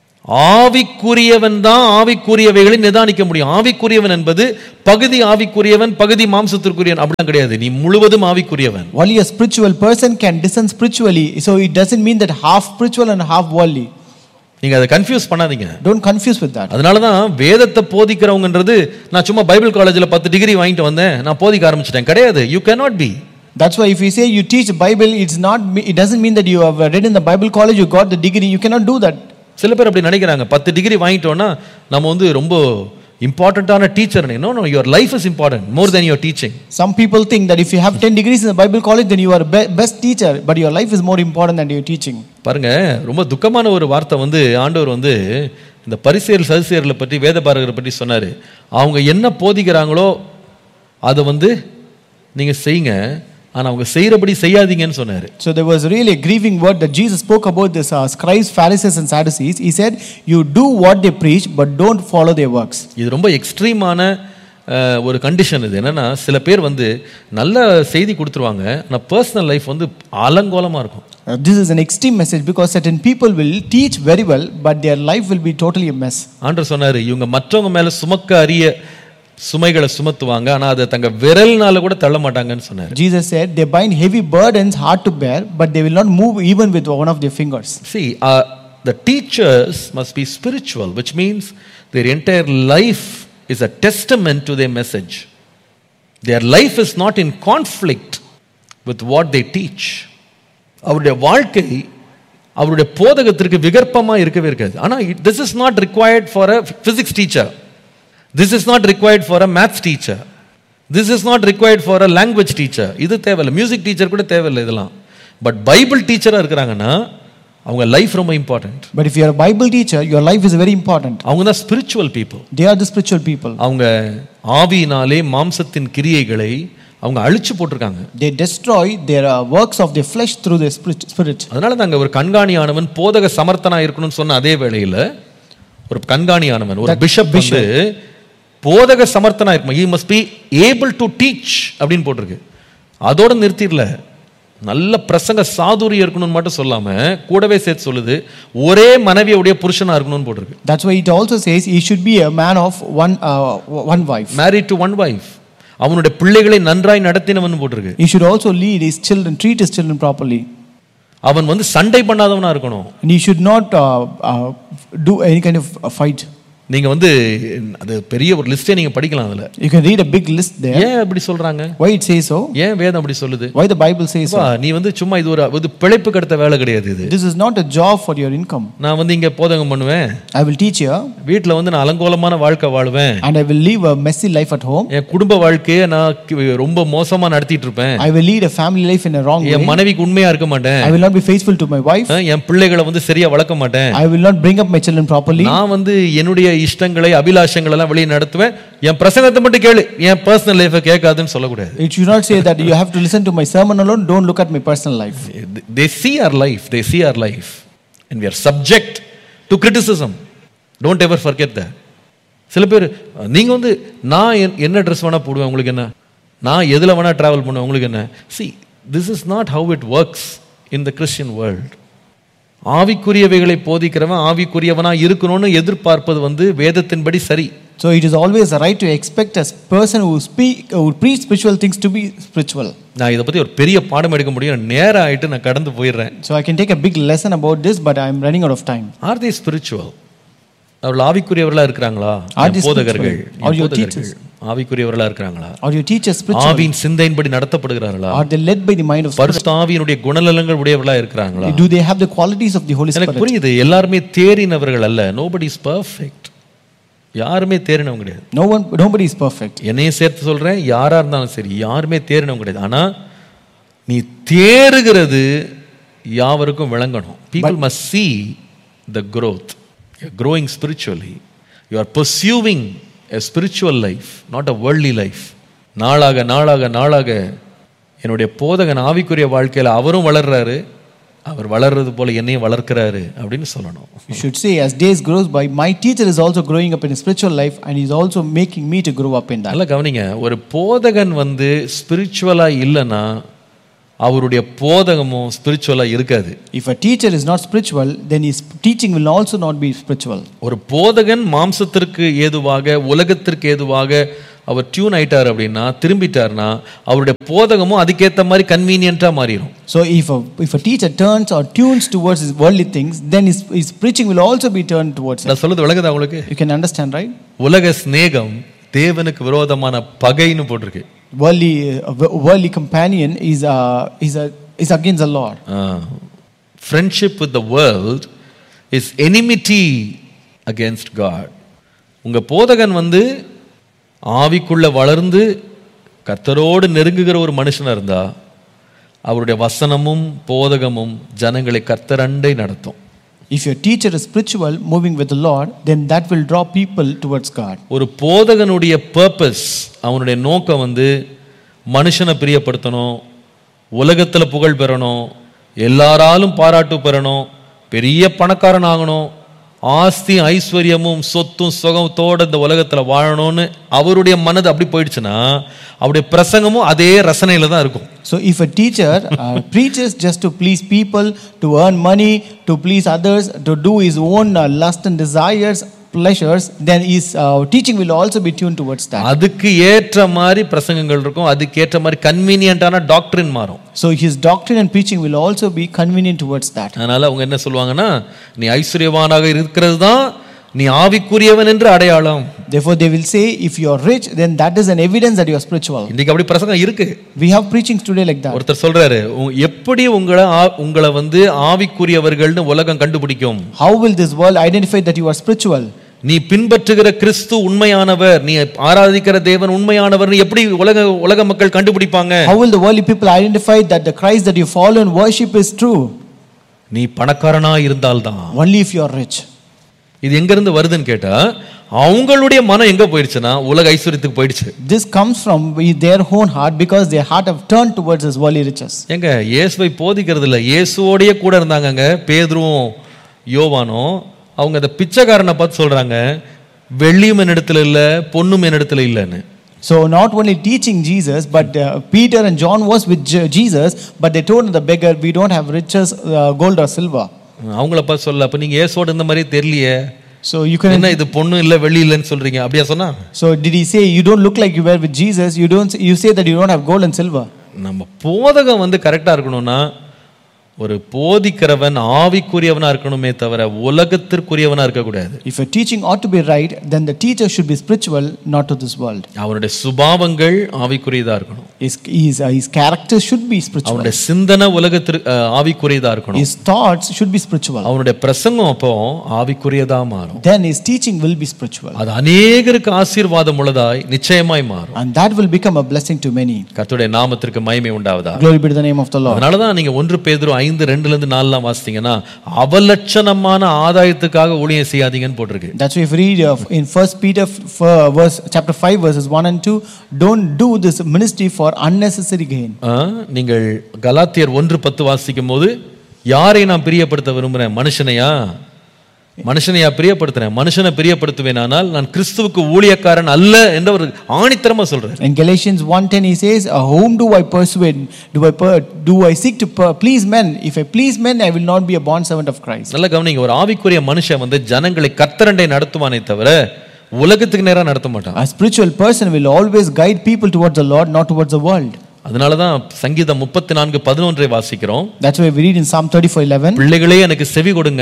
ஆவிக்குரியவன் தான் ஆவிக்குரியவைகளை நிதானிக்க முடியும் ஆவிக்குரியவன் என்பது பகுதி ஆவிக்குரியவன் பகுதி மாம்சத்திற்குரியவன் அப்படிலாம் கிடையாது நீ முழுவதும் ஆவிக்குரியவன் Only a spiritual person can discern spiritually. So it doesn't mean that half spiritual and half worldly. நீங்க அதை கன்ஃபியூஸ் பண்ணாதீங்க Don't confuse with that. அதனால தான் வேதத்தை போதிக்கிறவங்கன்றது நான் சும்மா பைபிள் காலேஜில் பத்து டிகிரி வாங்கிட்டு வந்தேன் நான் போதிக்க ஆரம்பிச்சிட்டேன் கிடையாது you cannot be That's why if you say you teach Bible, it's not. It doesn't mean that you have read in the Bible college, you got the degree. You cannot do that. சில பேர் அப்படி நினைக்கிறாங்க பத்து degree வாங்கிட்டோம்னா நம்ம வந்து ரொம்ப இம்பார்ட்டண்ட்டான teacher no no your life is important more than your teaching Some people think that if you have 10 degrees in the Bible college, then you are be- best teacher, but your life is more important than your teaching. பாருங்க ரொம்ப துக்கமான ஒரு வார்த்தை வந்து ஆண்டவர் வந்து இந்த பரிசேர் சதுசேர்களை பற்றி வேத பாரகரை பற்றி சொன்னார் அவங்க என்ன போதிக்கிறாங்களோ அதை வந்து நீங்கள் செய்யுங்க ஆனால் அவங்க செய்கிறபடி செய்யாதீங்கன்னு சொன்னார் So there was really a grieving word that Jesus spoke about this uh, scribes, Pharisees, and Sadducees. He said, You do what they preach, but don't follow their works. இது ரொம்ப எக்ஸ்ட்ரீமான அஹ், ஒரு கண்டிஷன் இது என்னன்னா சில பேர் வந்து நல்ல செய்தி கொடுத்துருவாங்க ஆனால் பர்சனல் லைஃப் வந்து அலங்கோலமாக இருக்கும் Uh, this is an extreme message because certain people will teach very well, but their life will be totally a mess. ஆண்டவர் சொன்னாரு இவங்க மற்றவங்க மேல சுமக்க அரிய சுமைகளை சுமத்துவாங்க ஆனா அதை தங்க விரல்னால கூட தள்ள மாட்டாங்கன்னு சொன்னாரு Jesus said, They bind heavy burdens hard to bear, but they will not move even with one of their fingers. see uh, the teachers must be spiritual which means their entire life is a testament to their message their life is not in conflict with what they teach அவருடைய வாழ்க்கை அவருடைய போதகத்திற்கு விகற்பமா இருக்கவே இருக்காது ஆனா this is not required for a physics teacher this is not required for a maths teacher this is not required for a language teacher இது தேவையில்லை music teacher கூட தேவையில்லை இதெல்லாம் பட் பைபிள் டீச்சராக இருக்கிறாங்கன்னா அவங்க லைஃப் ரொம்ப important But if you are a Bible teacher, your life is very important. அவங்க தான் spiritual people They are the spiritual people. அவங்க ஆவியினாலே மாம்சத்தின் கிரியைகளை அவங்க அழிச்சு போட்டிருக்காங்க They destroy their uh, works of their flesh through their spirit. spirit. அதனால தாங்க ஒரு கண்காணியானவன் போதக சமர்த்தனா இருக்கணும்னு சொன்ன அதே வேளையில ஒரு கண்காணியானவன் ஒரு That பிஷப் வந்து போதக சமர்த்தனா இருக்கும் he must be able to teach அப்படின்னு போட்டிருக்கு அதோட நிறுத்திடல நல்ல பிரசங்க சாதுரியம் இருக்கணும்னு மட்டும் சொல்லாம கூடவே சேர்த்து சொல்லுது ஒரே மனைவியுடைய புருஷனா இருக்கணும்னு போட்டிருக்கு That's why it also says he should be a man of one, uh, one wife. Married to one wife அவனுடைய பிள்ளைகளை நன்றாய் நடத்தினவன் போட்டிருக்கு He should also lead his children, treat his children properly. அவன் வந்து சண்டை பண்ணாதவனா இருக்கணும் And he should not uh, uh, do any kind of uh, fight. நீங்க வந்து அது பெரிய ஒரு லிஸ்டே நீங்க படிக்கலாம் அதுல You can read a big list there. ஏன் அப்படி சொல்றாங்க Why it says so? ஏன் வேதம் அப்படி சொல்லுது Why the Bible says so? அப்பா, நீ வந்து சும்மா இது ஒரு இது பிழைப்பு கடத்த வேலை கிடையாது இது This is not a job for your income. நான் வந்து இங்க போதகம் பண்ணுவேன் I will teach you வீட்ல வந்து நான் அலங்கோலமான வாழ்க்கை வாழுவேன் and I will live a messy life at home. என் குடும்ப வாழ்க்கையை நான் கி- ரொம்ப மோசமா நடத்திட்டு இருப்பேன் I will lead a family life in a wrong way. என் மனைவிக்கு உண்மையா இருக்க மாட்டேன் I will not be faithful to my wife. அஹ், என் பிள்ளைகளை வந்து சரியா வளர்க்க மாட்டேன் I will not bring up my children properly. நான் வந்து என்னுடைய இஷ்டங்களை அபிலாஷங்களை எல்லாம் வெளியே நடத்துவேன் என் பிரசங்கத்தை மட்டும் கேளு என் பர்சனல் லைஃபை கேட்காதுன்னு சொல்லக்கூடாது It should not say that you have to listen to my sermon alone, don't look at my personal life. they see our life they see our life and we are subject to criticism don't ever forget that சில பேர் நீங்க வந்து நான் என்- என்ன dress வேணா போடுவேன் உங்களுக்கு என்ன நான் எதுல வேணா டிராவல் பண்ணுவேன் உங்களுக்கு என்ன see this is not how it works in the christian world ஆவிக்குரியவைகளை போதிக்கிறவன் ஆவிக்குரியவனா இருக்கணும்னு எதிர்பார்ப்பது வந்து வேதத்தின்படி சரி So it is always right to expect a person who speak who preach spiritual things to be spiritual. நான் இதை பத்தி ஒரு பெரிய பாடம் எடுக்க முடியும் நேரம் ஆயிட்டு நான் கடந்து போயிடுறேன் So I can take a big lesson about this, but I am running out of time. Are they spiritual அவர்கள் ஆவிக்குரியவர்களா இருக்கிறாங்களா Are என் they போதகர்கள் spiritual? என் Are your போதகர்கள் ஆவிக்குரியவர்களா இருக்கிறாங்களா Or your teachers spiritual? ஆவியின் சிந்தையின்படி நடத்தப்படுகிறார்களா Are they led by the mind of spirit? பரிசுத்த ஆவியினுடைய குணநலங்கள் உடையவர்களா இருக்கிறாங்களா Do they have the qualities of the Holy எனக்கு Spirit? புரியுது எல்லாருமே தேறினவர்கள் அல்ல நோபடி இஸ் பர்ஃபெக்ட் யாருமே தேறினவங்க கிடையாது No one, nobody is perfect. என்னையும் சேர்த்து சொல்றேன் யாரா இருந்தாலும் சரி யாருமே தேறினவங்க கிடையாது ஆனா நீ தேறுகிறது யாவருக்கும் விளங்கணும் people must see the growth you're growing spiritually you are pursuing a spiritual life not a worldly life நாளாக நாளாக நாளாக என்னுடைய போதகன் ஆவிக்குரிய வாழ்க்கையில அவரும் வளர்றாரு அவர் வளர்றது போல என்னையும் வளர்க்கிறாரு அப்படின்னு சொல்லணும் You should say, as days grows by, my teacher is also growing up in his spiritual life and he's also making me to grow up in that. நல்லா கவனிங்க ஒரு போதகன் வந்து ஸ்பிரிச்சுவலா இல்லைன்னா அவருடைய போதகமும் ஸ்பிரிச்சுவலா இருக்காது If a teacher is not spiritual, then his teaching will also not be spiritual. ஒரு போதகன் மாம்சத்திற்கு ஏதுவாக உலகத்திற்கு ஏதுவாக அவர் டியூன் ஆயிட்டார் அப்படின்னா திரும்பிட்டார்னா அவருடைய போதகமும் அதுக்கேற்ற மாதிரி கன்வீனியன்ட்டா மாறிடும் So if a, if a teacher turns or tunes towards his worldly things, then his, his preaching will also be turned towards it. நான் சொல்றது விளங்குதா உங்களுக்கு You can understand, right? உலக சிநேகம் தேவனுக்கு விரோதமான பகைன்னு போட்டிருக்கு Worldly, uh, wo- worldly companion is, uh, is, a, is against the Lord. Friendship with the world is enmity against God உங்க போதகன் வந்து ஆவிக்குள்ள வளர்ந்து கர்த்தரோடு நெருங்குகிற ஒரு மனுஷனா இருந்தா அவருடைய வசனமும் போதகமும் ஜனங்களை கர்த்தரண்டை நடத்தும் If your teacher is spiritual, moving with the Lord, then that will draw people towards God. ஒரு போதகனுடைய பர்பஸ் அவனுடைய நோக்கம் வந்து மனுஷனை பிரியப்படுத்தணும் உலகத்தில் புகழ் பெறணும் எல்லாராலும் பாராட்டு பெறணும் பெரிய பணக்காரன் ஆகணும் ஆஸ்தி ஐஸ்வர்யமும் சொத்தும் சுகத்தோட இந்த உலகத்தில் வாழணும்னு அவருடைய மனது அப்படி போயிடுச்சுன்னா அவருடைய பிரசங்கமும் அதே ரசனையில தான் இருக்கும் So if a teacher uh, preaches just to please people, to earn money, to please others, to do his own uh, lust and desires, pleasures, then his uh, teaching will also be tuned towards that. அதுக்கு ஏற்ற மாதிரி பிரசங்கங்கள் இருக்கும் அதுக்கு ஏற்ற மாதிரி கன்வீனியன்ட்டான டாக்டரின் மாறும் So his doctrine and preaching will also be convenient towards that. அதனால அவங்க என்ன சொல்லுவாங்கன்னா நீ ஐஸ்வர்யவானாக இருக்கிறது தான் நீ ஆவிக்குரியவன் என்று அடையாளம் Therefore, they will say, if you are rich, then that is an evidence that you are spiritual. இன்னைக்கு அப்படி பிரசங்கம் இருக்கு We have preachings today like that. ஒருத்தர் சொல்றாரு "உ- எப்படி உங்களை ஆ- உங்களை வந்து ஆவிக்குரியவர்கள்னு உலகம் கண்டுபிடிக்கும் How will this world identify that you are spiritual? நீ பின்பற்றுகிற கிறிஸ்து உண்மையானவர் நீ ஆராதிக்கிற தேவன் உண்மையானவர் எப்படி உலக உலக மக்கள் கண்டுபிடிப்பாங்க How will the worldly people identify that the Christ that you follow and worship is true? நீ பணக்காரனா இருந்தால்தான் Only if you are rich. இது எங்க இருந்து வருதுன்னு கேட்டா அவங்களுடைய மனம் எங்க போயிடுச்சுன்னா உலக ஐஸ்வர்யத்துக்கு போயிடுச்சு This comes from their own heart because their heart have turned towards his worldly riches. எங்க இயேசுவை போதிக்கிறது இல்ல இயேசுவோடயே கூட இருந்தாங்கங்க பேதுருவும் யோவானும் அவங்க அந்த பிச்சைக்காரனை பார்த்து சொல்றாங்க வெள்ளியும் என்னிடத்துல இல்ல பொண்ணும் என்னிடத்துல இல்லைன்னு So not only teaching Jesus, but uh, Peter and John was with Je- Jesus, but they told the beggar, "We don't have riches, uh, gold or silver." அவங்கள பார்த்து சொல்ல அப்ப நீங்க இயேசுவோட இந்த மாதிரி தெரியலையே So you can. என்ன இது பொண்ணு இல்ல வெள்ளி இல்லைன்னு சொல்றீங்க அப்படியா சொன்னா So did he say you don't look like you were with Jesus? You don't. You say that you don't have gold and silver. நம்ம போதகம் வந்து கரெக்டா இருக்கணும்னா ஒரு போதிக்கிறவன் ஆவிக்குரியவனா இருக்கணுமே தவிர உலகத்திற்குரியவனா இருக்கக்கூடாது If your teaching ought to be right, then the teacher should be spiritual, not to this world. அவனுடைய சுபாவங்கள் ஆவிக்குரியதா இருக்கணும் His his, uh, his character should be spiritual. அவனுடைய சிந்தனை உலகத்திற்கு அஹ், ஆவிக்குரியதா இருக்கணும் His thoughts should be spiritual. அவனுடைய பிரசங்கம் அப்போ ஆவிக்குரியதா மாறும் Then his teaching will be spiritual, அது அநேகருக்கு ஆசீர்வாதம் உள்ளதாய் நிச்சயமாய் மாறும் and that will become a blessing to many. கர்த்தருடைய நாமத்திற்கு மகிமை உண்டாவதா Glory be to the name of the Lord. அதனாலதான் நீங்க ஒன்று பேதுரு ஐந்து ரெண்டுல இருந்து நாலுலாம் வாசித்தீங்கன்னா அவலட்சணமான ஆதாயத்துக்காக ஊழியம் செய்யாதீங்கன்னு போட்டிருக்கு That's why if you read uh, in First Peter f- f- uh, verse chapter five verses one and two, don't do this ministry for unnecessary gain. ஆ, நீங்கள் கலாத்தியர் ஒன்று பத்து வாசிக்கும் போது யாரை நான் பிரியப்படுத்த விரும்புறேன் மனுஷனையா மனுஷனையா பிரியப்படுத்துறேன் மனுஷனை பிரியப்படுத்துவேனானால் நான் கிறிஸ்துவுக்கு ஊழியக்காரன் அல்ல என்று ஒரு ஆணித்தரமா சொல்றாரு In Galatians 1:10 he says, uh, "Whom do I persuade? Do I per- do I seek to per- please men? If I please men, I will not be a bond servant of Christ." நல்ல கவனிங்க ஒரு ஆவிக்குரிய மனுஷன் வந்து ஜனங்களை கர்த்தரண்டை நடத்துவானே தவிர உலகத்துக்கு நேரா நடத்த மாட்டான் A spiritual person will always guide people towards the Lord, not towards the world. அதனால தான் சங்கீதம் முப்பத்தி நான்கு பதினொன்றை வாசிக்கிறோம் That's why we read in Psalm 34:11, பிள்ளைகளே எனக்கு செவி கொடுங்க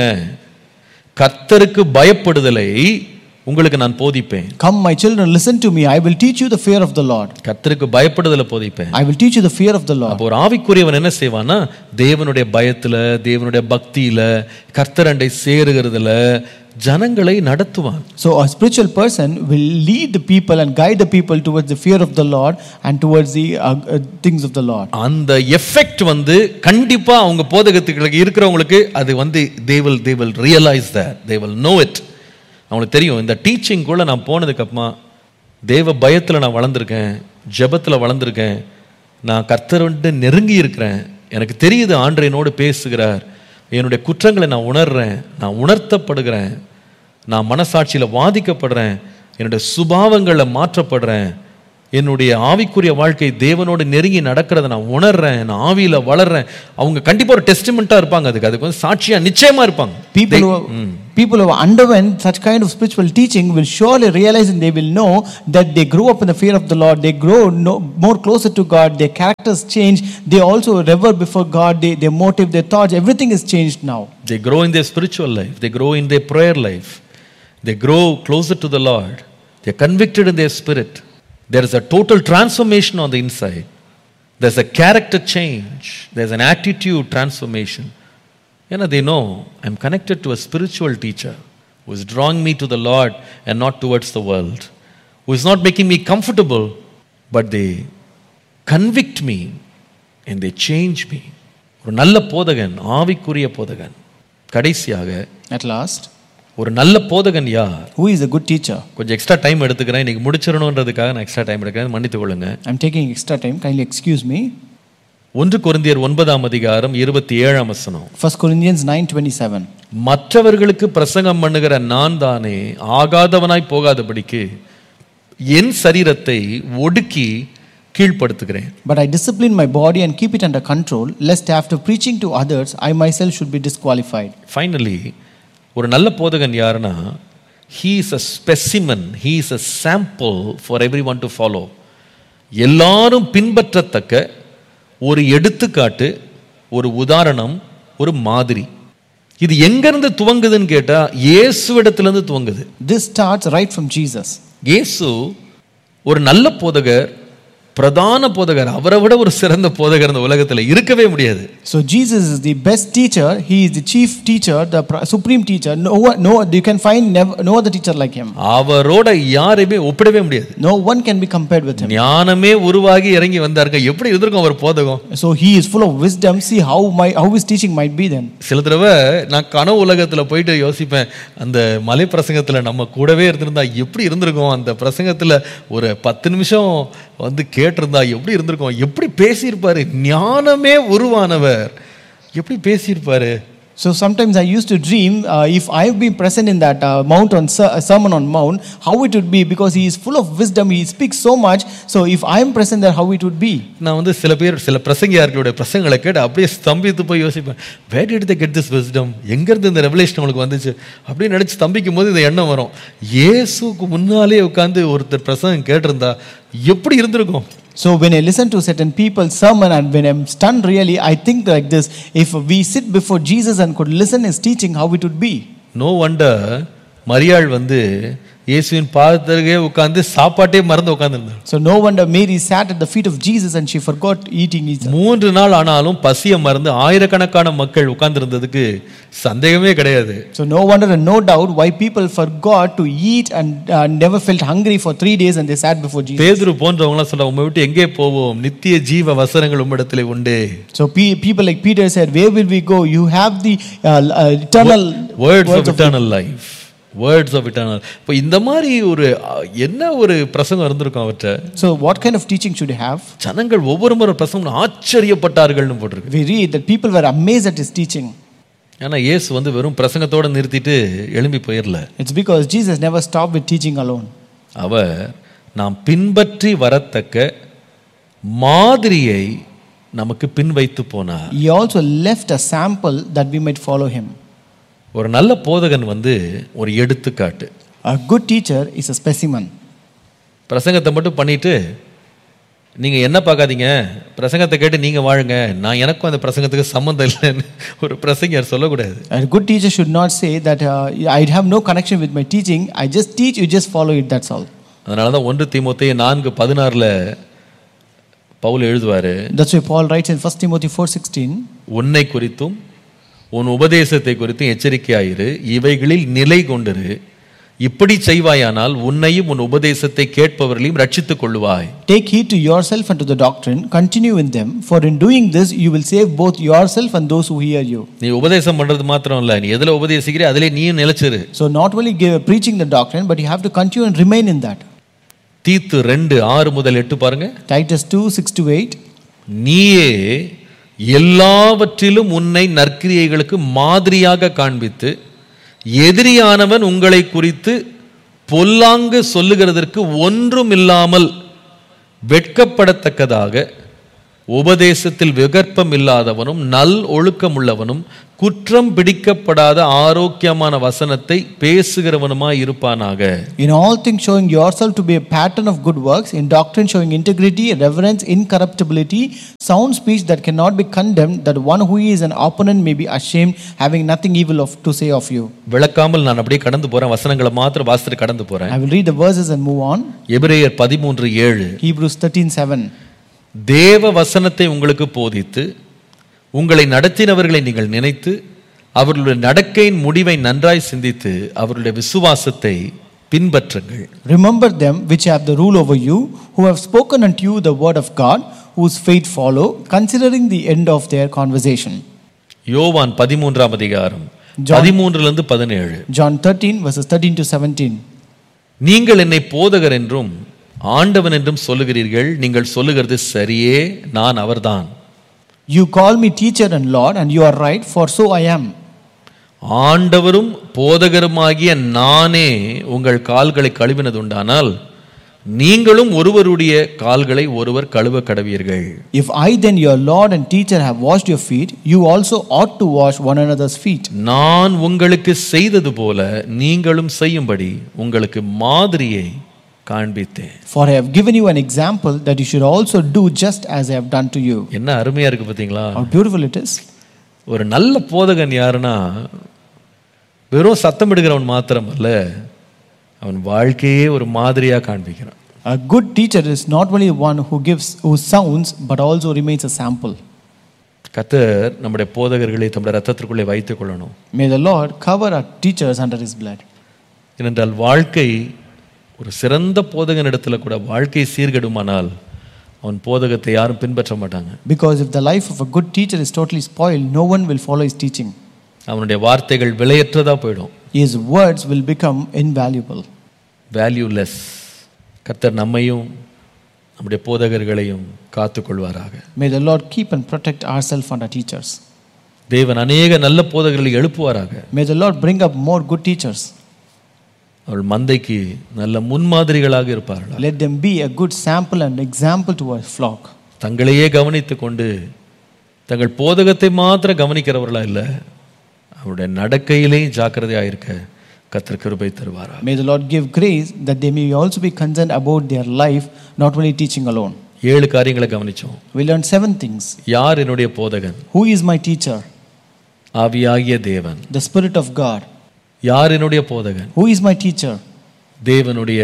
கர்த்தருக்கு பயப்படுதலை உங்களுக்கு நான் போதிப்பேன் "Come, my children, listen to me. I will teach you the fear of the Lord. கர்த்தருக்கு பயப்படுதலை போதிப்பேன் I will teach you the fear of the Lord." அப்போ ஒரு ஆவிக்குரியவன் என்ன செய்வான்னா தேவனுடைய பயத்துல தேவனுடைய பக்தியில கர்த்தரண்டை சேருகிறதுல ஜனங்களை நடத்துவான் So a spiritual person will lead the people and guide the people towards the fear of the Lord and towards the uh, uh, things of the Lord. அந்த எஃபெக்ட் வந்து கண்டிப்பா அவங்க போதகத்துக்கு இருக்கிறவங்களுக்கு அது வந்து they will they will realise that they will know it அவங்களுக்கு தெரியும் இந்த டீச்சிங்குள்ள நான் போனதுக்கு அப்புறமா தேவ பயத்துல நான் வளர்ந்துருக்கேன் ஜெபத்துல வளர்ந்துருக்கேன் நான் கர்த்தர் வந்து நெருங்கி இருக்கிறேன் எனக்கு தெரியுது ஆண்டரையனோடு பேசுகிறார் என்னுடைய குற்றங்களை நான் உணர்றேன் நான் உணர்த்தப்படுகிறேன் நான் மனசாட்சியில் வாதிக்கப்படுறேன் என்னுடைய சுபாவங்களில் மாற்றப்படுறேன் என்னுடைய ஆவிக்குரிய வாழ்க்கை தேவனோடு நெருங்கி நடக்கிறத நான் உணர்றேன் நான் ஆவியில் வளர்றேன் அவங்க கண்டிப்பாக ஒரு டெஸ்டிமெண்ட்டாக இருப்பாங்க அதுக்கு அதுக்கு வந்து சாட்சியாக நிச்சயமாக இருப்பாங்க People who, people who underwent such kind of spiritual teaching will surely realize and they will know that they grew up in the fear of the Lord. They grow no, more closer to God. Their characters change. They also rever before God. They, their motive, their thoughts, everything is changed now. They grow in their spiritual life. They grow in their prayer life. They grow closer to the Lord. They're convicted in their spirit. There is a total transformation on the inside. There's a character change. There's an attitude transformation. You know, they know I'm connected to a spiritual teacher who is drawing me to the Lord and not towards the world, who is not making me comfortable, but they convict me and they change me. ஒரு நல்ல போதகன் ஆவிக்குரிய போதகன் கடைசியாக At last, ஒரு நல்ல போதகன் யார் who is a good teacher? கொஞ்சம் extra time எடுத்துக்கிறேன் இன்னைக்கு முடிச்சிடணுன்றதுக்காக நான் எக்ஸ்ட்ரா டைம் எடுக்கிறேன் மன்னித்துக் கொள்ளுங்க I'm taking extra time. Kindly excuse me. ஒன்று கொரிந்தியர் ஒன்பதாம் அதிகாரம் இருபத்தி ஏழாம் வசனம் 1 Corinthians 9:27. மற்றவர்களுக்கு பிரசங்கம் பண்ணுகிற நான் தானே ஆகாதவனாய் போகாதபடிக்கு என் சரீரத்தை ஒடுக்கி கீழ்ப்படுத்துகிறேன் But I discipline my body and keep it under control, lest after preaching to others, I myself should be disqualified. Finally ஒரு நல்ல போதகன் யாருன்னா he is a specimen he is a sample for everyone to follow எல்லாரும் பின்பற்றத்தக்க ஒரு எடுத்துக்காட்டு ஒரு உதாரணம் ஒரு மாதிரி இது எங்கிருந்து துவங்குதுன்னு கேட்டா இயேசுவிடத்திலிருந்து துவங்குது This starts right from Jesus. இயேசு ஒரு நல்ல போதகர் பிரதான போதகர் அவரை விட ஒரு சிறந்த போதகர் இந்த உலகத்துல இருக்கவே முடியாது So Jesus is the best teacher. He is the chief teacher, the pr- supreme teacher. No one, no, you can find never, no other teacher like him. அவரோட யாரையுமே ஒப்பிடவே முடியாது No one can be compared with him. ஞானமே உருவாகி இறங்கி வந்தாருங்க எப்படி இருந்திருக்கும் அவர் போதகம் So he is full of wisdom. See how my how his teaching might be then. சில தடவை நான் கனவு உலகத்துல போயிட்டு யோசிப்பேன் அந்த மலை பிரசங்கத்துல நம்ம கூடவே இருந்திருந்தா எப்படி இருந்திருக்கும் அந்த பிரசங்கத்துல ஒரு பத்து நிமிஷம் வந்து கேட்டிருந்தா எப்படி இருந்திருக்கும் எப்படி பேசியிருப்பாரு ஞானமே உருவானவர் எப்படி பேசியிருப்பாரு So sometimes I used to dream uh, if I've been present in that uh, mount on ser- uh, sermon on mount, how it would be because he is full of wisdom. He speaks so much. So if I'm present there, how it would be. நான் வந்து சில பேர் சில பிரசங்கியார்களுடைய பிரசங்களை கேட்டு அப்படியே ஸ்தம்பித்து போய் யோசிப்பேன் where did the get this wisdom எங்கேருந்து இந்த ரெவலேஷன் உங்களுக்கு வந்துச்சு அப்படின்னு நினச்சி ஸ்தம்பிக்கும் போது இந்த எண்ணம் வரும் இயேசுக்கு முன்னாலே உட்காந்து ஒருத்தர் பிரசங்கம் கேட்டிருந்தா எப்படி இருந்திருக்கும் So when I listen to certain people's sermon and when I'm stunned really, I think like this: if we sit before Jesus and could listen his teaching, how it would be. No wonder Mariyal வந்து இயேசுவின் பாதத்திற்கே உட்காந்து சாப்பாட்டே மறந்து உட்காந்துருந்தார் So no wonder Mary sat at the feet of Jesus and she forgot eating his. மூன்று நாள் ஆனாலும் பசியை மறந்து ஆயிரக்கணக்கான மக்கள் உட்கார்ந்திருந்ததுக்கு சந்தேகமே கிடையாது So no wonder and no doubt why people forgot to eat and uh, never felt hungry for three days and they sat before Jesus. பேதுரு போன்றவங்களாம் சொல்ல உண்மை விட்டு எங்கே போவோம் நித்திய ஜீவ வசனங்கள் உம்மிடத்திலே உண்டு So pe- people like Peter said, "Where will we go? You have the uh, uh, eternal words of words of eternal life words of eternal இப்போ இந்த மாதிரி ஒரு அஹ், என்ன ஒரு பிரசங்கம் இருந்திருக்கும் அவர்கிட்ட So what kind of teaching should he have? ஜனங்கள் ஒவ்வொரு முறை பிரசங்கம் ஆச்சரியப்பட்டார்கள்னு போட்டிருக்கு We read that people were amazed at his teaching. ஏன்னா இயேசு வந்து வெறும் பிரசங்கத்தோட நிறுத்திட்டு எழும்பி போயிடல It's because Jesus never stopped with teaching alone. அவர் நாம் பின்பற்றி வரத்தக்க மாதிரியை நமக்கு பின் வைத்து போனார் He also left a sample that we might follow him. ஒரு நல்ல போதகன் வந்து ஒரு எடுத்துக்காட்டு A good teacher is a specimen. பிரசங்கத்தை மட்டும் பண்ணிட்டு நீங்கள் என்ன பார்க்காதீங்க பிரசங்கத்தை கேட்டு நீங்கள் வாழுங்க நான் எனக்கும் அந்த பிரசங்கத்துக்கு சம்மந்தம் இல்லைன்னு ஒரு பிரசங்கர் சொல்லக்கூடாது A good teacher should not say that uh, I have no connection with my teaching. I just teach, you just follow it, that's all. அதனால தான் ஒன்று தீமோத்தேயு நான்கு பதினாறில் பவுல் எழுதுவார் That's why Paul writes in 1 Timothy 4.16, உன்னை குறித்தும் உன் உபதேசத்தை குறித்தும் எச்சரிக்கையாயிரு இவைகளில் நிலை கொண்டிரு இப்படி செய்வாயானால் உன்னையும் உன் உபதேசத்தை கேட்பவர்களையும் ரட்சித்துக் கொள்ளுவாய் Take heed to yourself and to the doctrine, continue in them, for in doing this you will save both yourself and those who hear you. நீ உபதேசம் பண்றது மாத்திரம் இல்ல நீ எதுல உபதேசிக்கிறே அதிலே நீயும் நிலைச்சிரு So not only give, preaching the doctrine, but you have to continue and remain in that. தீத்து ரெண்டு ஆறு முதல் எட்டு பாருங்க Titus 2, 6 to 8. நீயே எல்லாவற்றிலும் உன்னை நற்கிரியைகளுக்கு மாதிரியாக காண்பித்து எதிரியானவன் உங்களை குறித்து பொல்லாங்கு சொல்லுகிறதற்கு ஒன்றும் இல்லாமல் வெட்கப்படத்தக்கதாக உபதேசத்தில் விகற்பம் இல்லாதவனும் நல் ஒழுக்கமுள்ளவனும் குற்றம் பிடிக்கப்படாத ஆரோக்கியமான வசனத்தை பேசுகிறவனுமாய் இருப்பானாக In all things, showing yourself to be a pattern of good works, in doctrine, showing integrity, reverence, incorruptibility, sound speech that cannot be condemned, that one who is an opponent may be ashamed, having nothing evil of, to say of you. விளக்காமல் நான் அப்படியே கடந்து போறேன் வசனங்களை மாத்திரம் வாசித்து கடந்து போறேன் I will read the verses and move on. எபிரேயர் பதிமூன்று ஏழு Hebrews 13 7. தேவ வசனத்தை உங்களுக்கு போதித்து உங்களை நடத்தினவர்களை நீங்கள் நினைத்து அவர்களுடைய நடக்கையின் முடிவை நன்றாய் சிந்தித்து அவர்களுடைய விசுவாசத்தை பின்பற்றுங்கள் Remember them which have the rule over you, who have spoken unto you the word of God, whose faith follow, considering the end of their conversation. யோவான் பதிமூன்றாம் அதிகாரம் John- பதிமூன்றுல இருந்து பதினேழு John 13, verses 13 to 17. நீங்கள் என்னை போதகர் என்றும் ஆண்டவன் என்றும் சொல்லுகிறீர்கள் நீங்கள் சொல்லுகிறது சரியே நான் அவர்தான் You call me teacher and Lord, and you are right, for so I am. ஆண்டவரும் போதகருமாகிய நானே உங்கள் கால்களை கழுவினது உண்டானால் நீங்களும் ஒருவருடைய கால்களை ஒருவர் கழுவ கடவீர்கள் If I then, your Lord and teacher, have washed your feet, you also ought to wash one another's feet. நான் உங்களுக்கு செய்தது போல நீங்களும் செய்யும்படி உங்களுக்கு மாதிரியை காண்பித்தேன் For I have given you an example that you should also do just as I have done to you. என்ன அருமையா இருக்கு பார்த்தீங்களா How beautiful it is. ஒரு நல்ல போதகன் யாருன்னா வெறும் சத்தமிடுகிறவன் மாத்திரம் அல்ல அவன் வாழ்க்கையே ஒரு மாதிரியா காண்பிக்கிறான் A good teacher is not only one who gives, who sounds, but also remains a sample. கத்தர் நம்முடைய போதகர்களை தம்முடைய ரத்தத்திற்குள்ளே வைத்துக் கொள்ளணும் May the Lord cover our teachers under His blood. ஏனென்றால் வாழ்க்கை ஒரு சிறந்த போதகனிடத்துல கூட வாழ்க்கை சீர்கெடுமானால் அவன் போதகத்தை யாரும் பின்பற்ற மாட்டாங்க Because if the life of a good teacher is totally spoiled, no one will follow his teaching. அவனுடைய வார்த்தைகள் விலையற்றதா போயிடும் His words will become invaluable. Valueless கர்த்தர் நம்மையும் நம்முடைய போதகர்களையும் காத்துக்கொள்வாராக May the Lord keep and protect ourselves and our teachers. தேவன் அநேக நல்ல போதகர்களை எழுப்புவாராக May the Lord bring up more good teachers. அவள் மந்தைக்கு நல்ல முன்மாதிரிகளாக இருப்பார்கள் Let them be a good sample and example to our flock. தங்களையே கவனித்துக் கொண்டு தங்கள் போதகத்தை மாத்திர கவனிக்கிறவர்களா இல்லை அவருடைய நடக்கையிலேயும் ஜாக்கிரதையாக இருக்க கர்த்தர் கிருபை தருவாரா May the Lord give grace that they may also be concerned about their life, not only teaching alone. ஏழு காரியங்களை கவனிச்சோம் We learned seven things. யார் என்னுடைய போதகன் Who is my teacher? ஆவியாகிய தேவன் The Spirit of God. யார் என்னுடைய போதகன் Who is my teacher? தேவனுடைய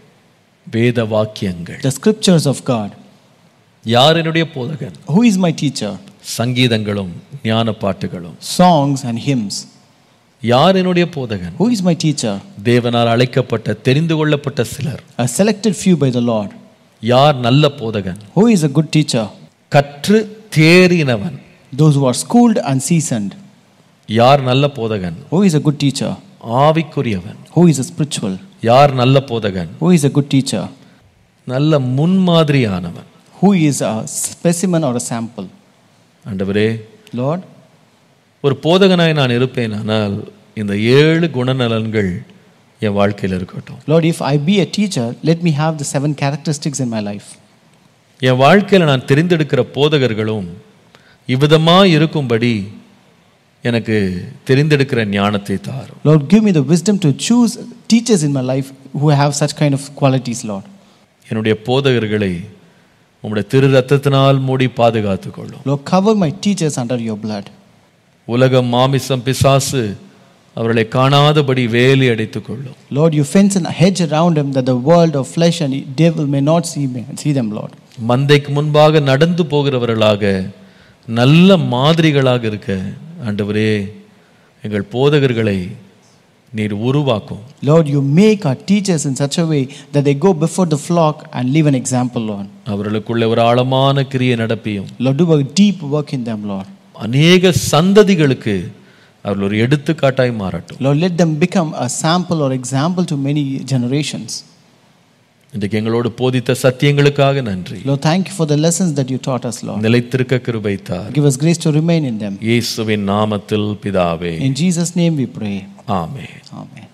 வேத வாக்கியங்கள் The Scriptures of God. யார் என்னுடைய போதகன் Who is my teacher? சங்கீதங்களும் ஞான பாட்டுகளும் Songs and hymns. யார் என்னுடைய போதகன் Who is my teacher? தேவனால் அழைக்கப்பட்ட தெரிந்து கொள்ளப்பட்ட சிலர் A selected few by the Lord. யார் நல்ல போதகன் Who is a good teacher? கற்று தேறினவன் Those who are schooled and seasoned. யார் நல்ல போதகன் Who is a good teacher? ஆவிக்குரியவன் Who is a spiritual? யார் நல்ல போதகன் Who is a good teacher? நல்ல முன்மாதிரியானவன் Who is a specimen or a sample? ஆண்டவரே Lord, ஒரு போதகனாய் நான் இருப்பேன் ஆனால் இந்த ஏழு குணநலன்கள் என் வாழ்க்கையில் இருக்கட்டும் Lord, if I be a teacher, let me have the seven characteristics in my life. என் வாழ்க்கையில் நான் தெரிந்தெடுக்கிற போதகர்களும் இவ்விதமாக இருக்கும்படி எனக்கு தெரிந்தெடுக்கிற ஞானத்தை தாரும் Lord, give me the wisdom to choose teachers in my life who have such kind of qualities, Lord. என்னுடைய போதகர்களை உம்முடைய திரு ரத்தத்தினால் மூடி பாதுகாத்துக் கொள்ளும் Lord, cover my teachers under your blood. உலகம் மாமிசம் பிசாசு அவர்களை காணாதபடி வேலி அடைத்துக் கொள்ளும் Lord, you fence and hedge around them that the world of flesh and devil may not see, me, see them, Lord. மந்தைக்கு முன்பாக நடந்து போகிறவர்களாக நல்ல மாதிரிகளாக இருக்க ஆண்டவரே எங்கள் போதகர்களை நீர் உருவாக்கும் Lord, you make our teachers in such a way that they go before the flock and leave an example, Lord. அவர்களுக்குள்ள ஒரு ஆழமான கிரியை நடப்பியும் Lord, do a deep work in them, Lord. அநேக சந்ததிகளுக்கு அவர்கள் ஒரு எடுத்துக்காட்டாய் மாறட்டும் Lord, let them become a sample or example to many generations. இன்றைக்கு எங்களோடு போதித்த சத்தியங்களுக்காக நன்றி Lord, thank you for the lessons that you taught us, Lord. நிலைத்திருக்க கிருபைத்தார் Give us grace to remain in them. இயேசுவின் நாமத்தில் பிதாவே In Jesus' name we pray. Amen Amen.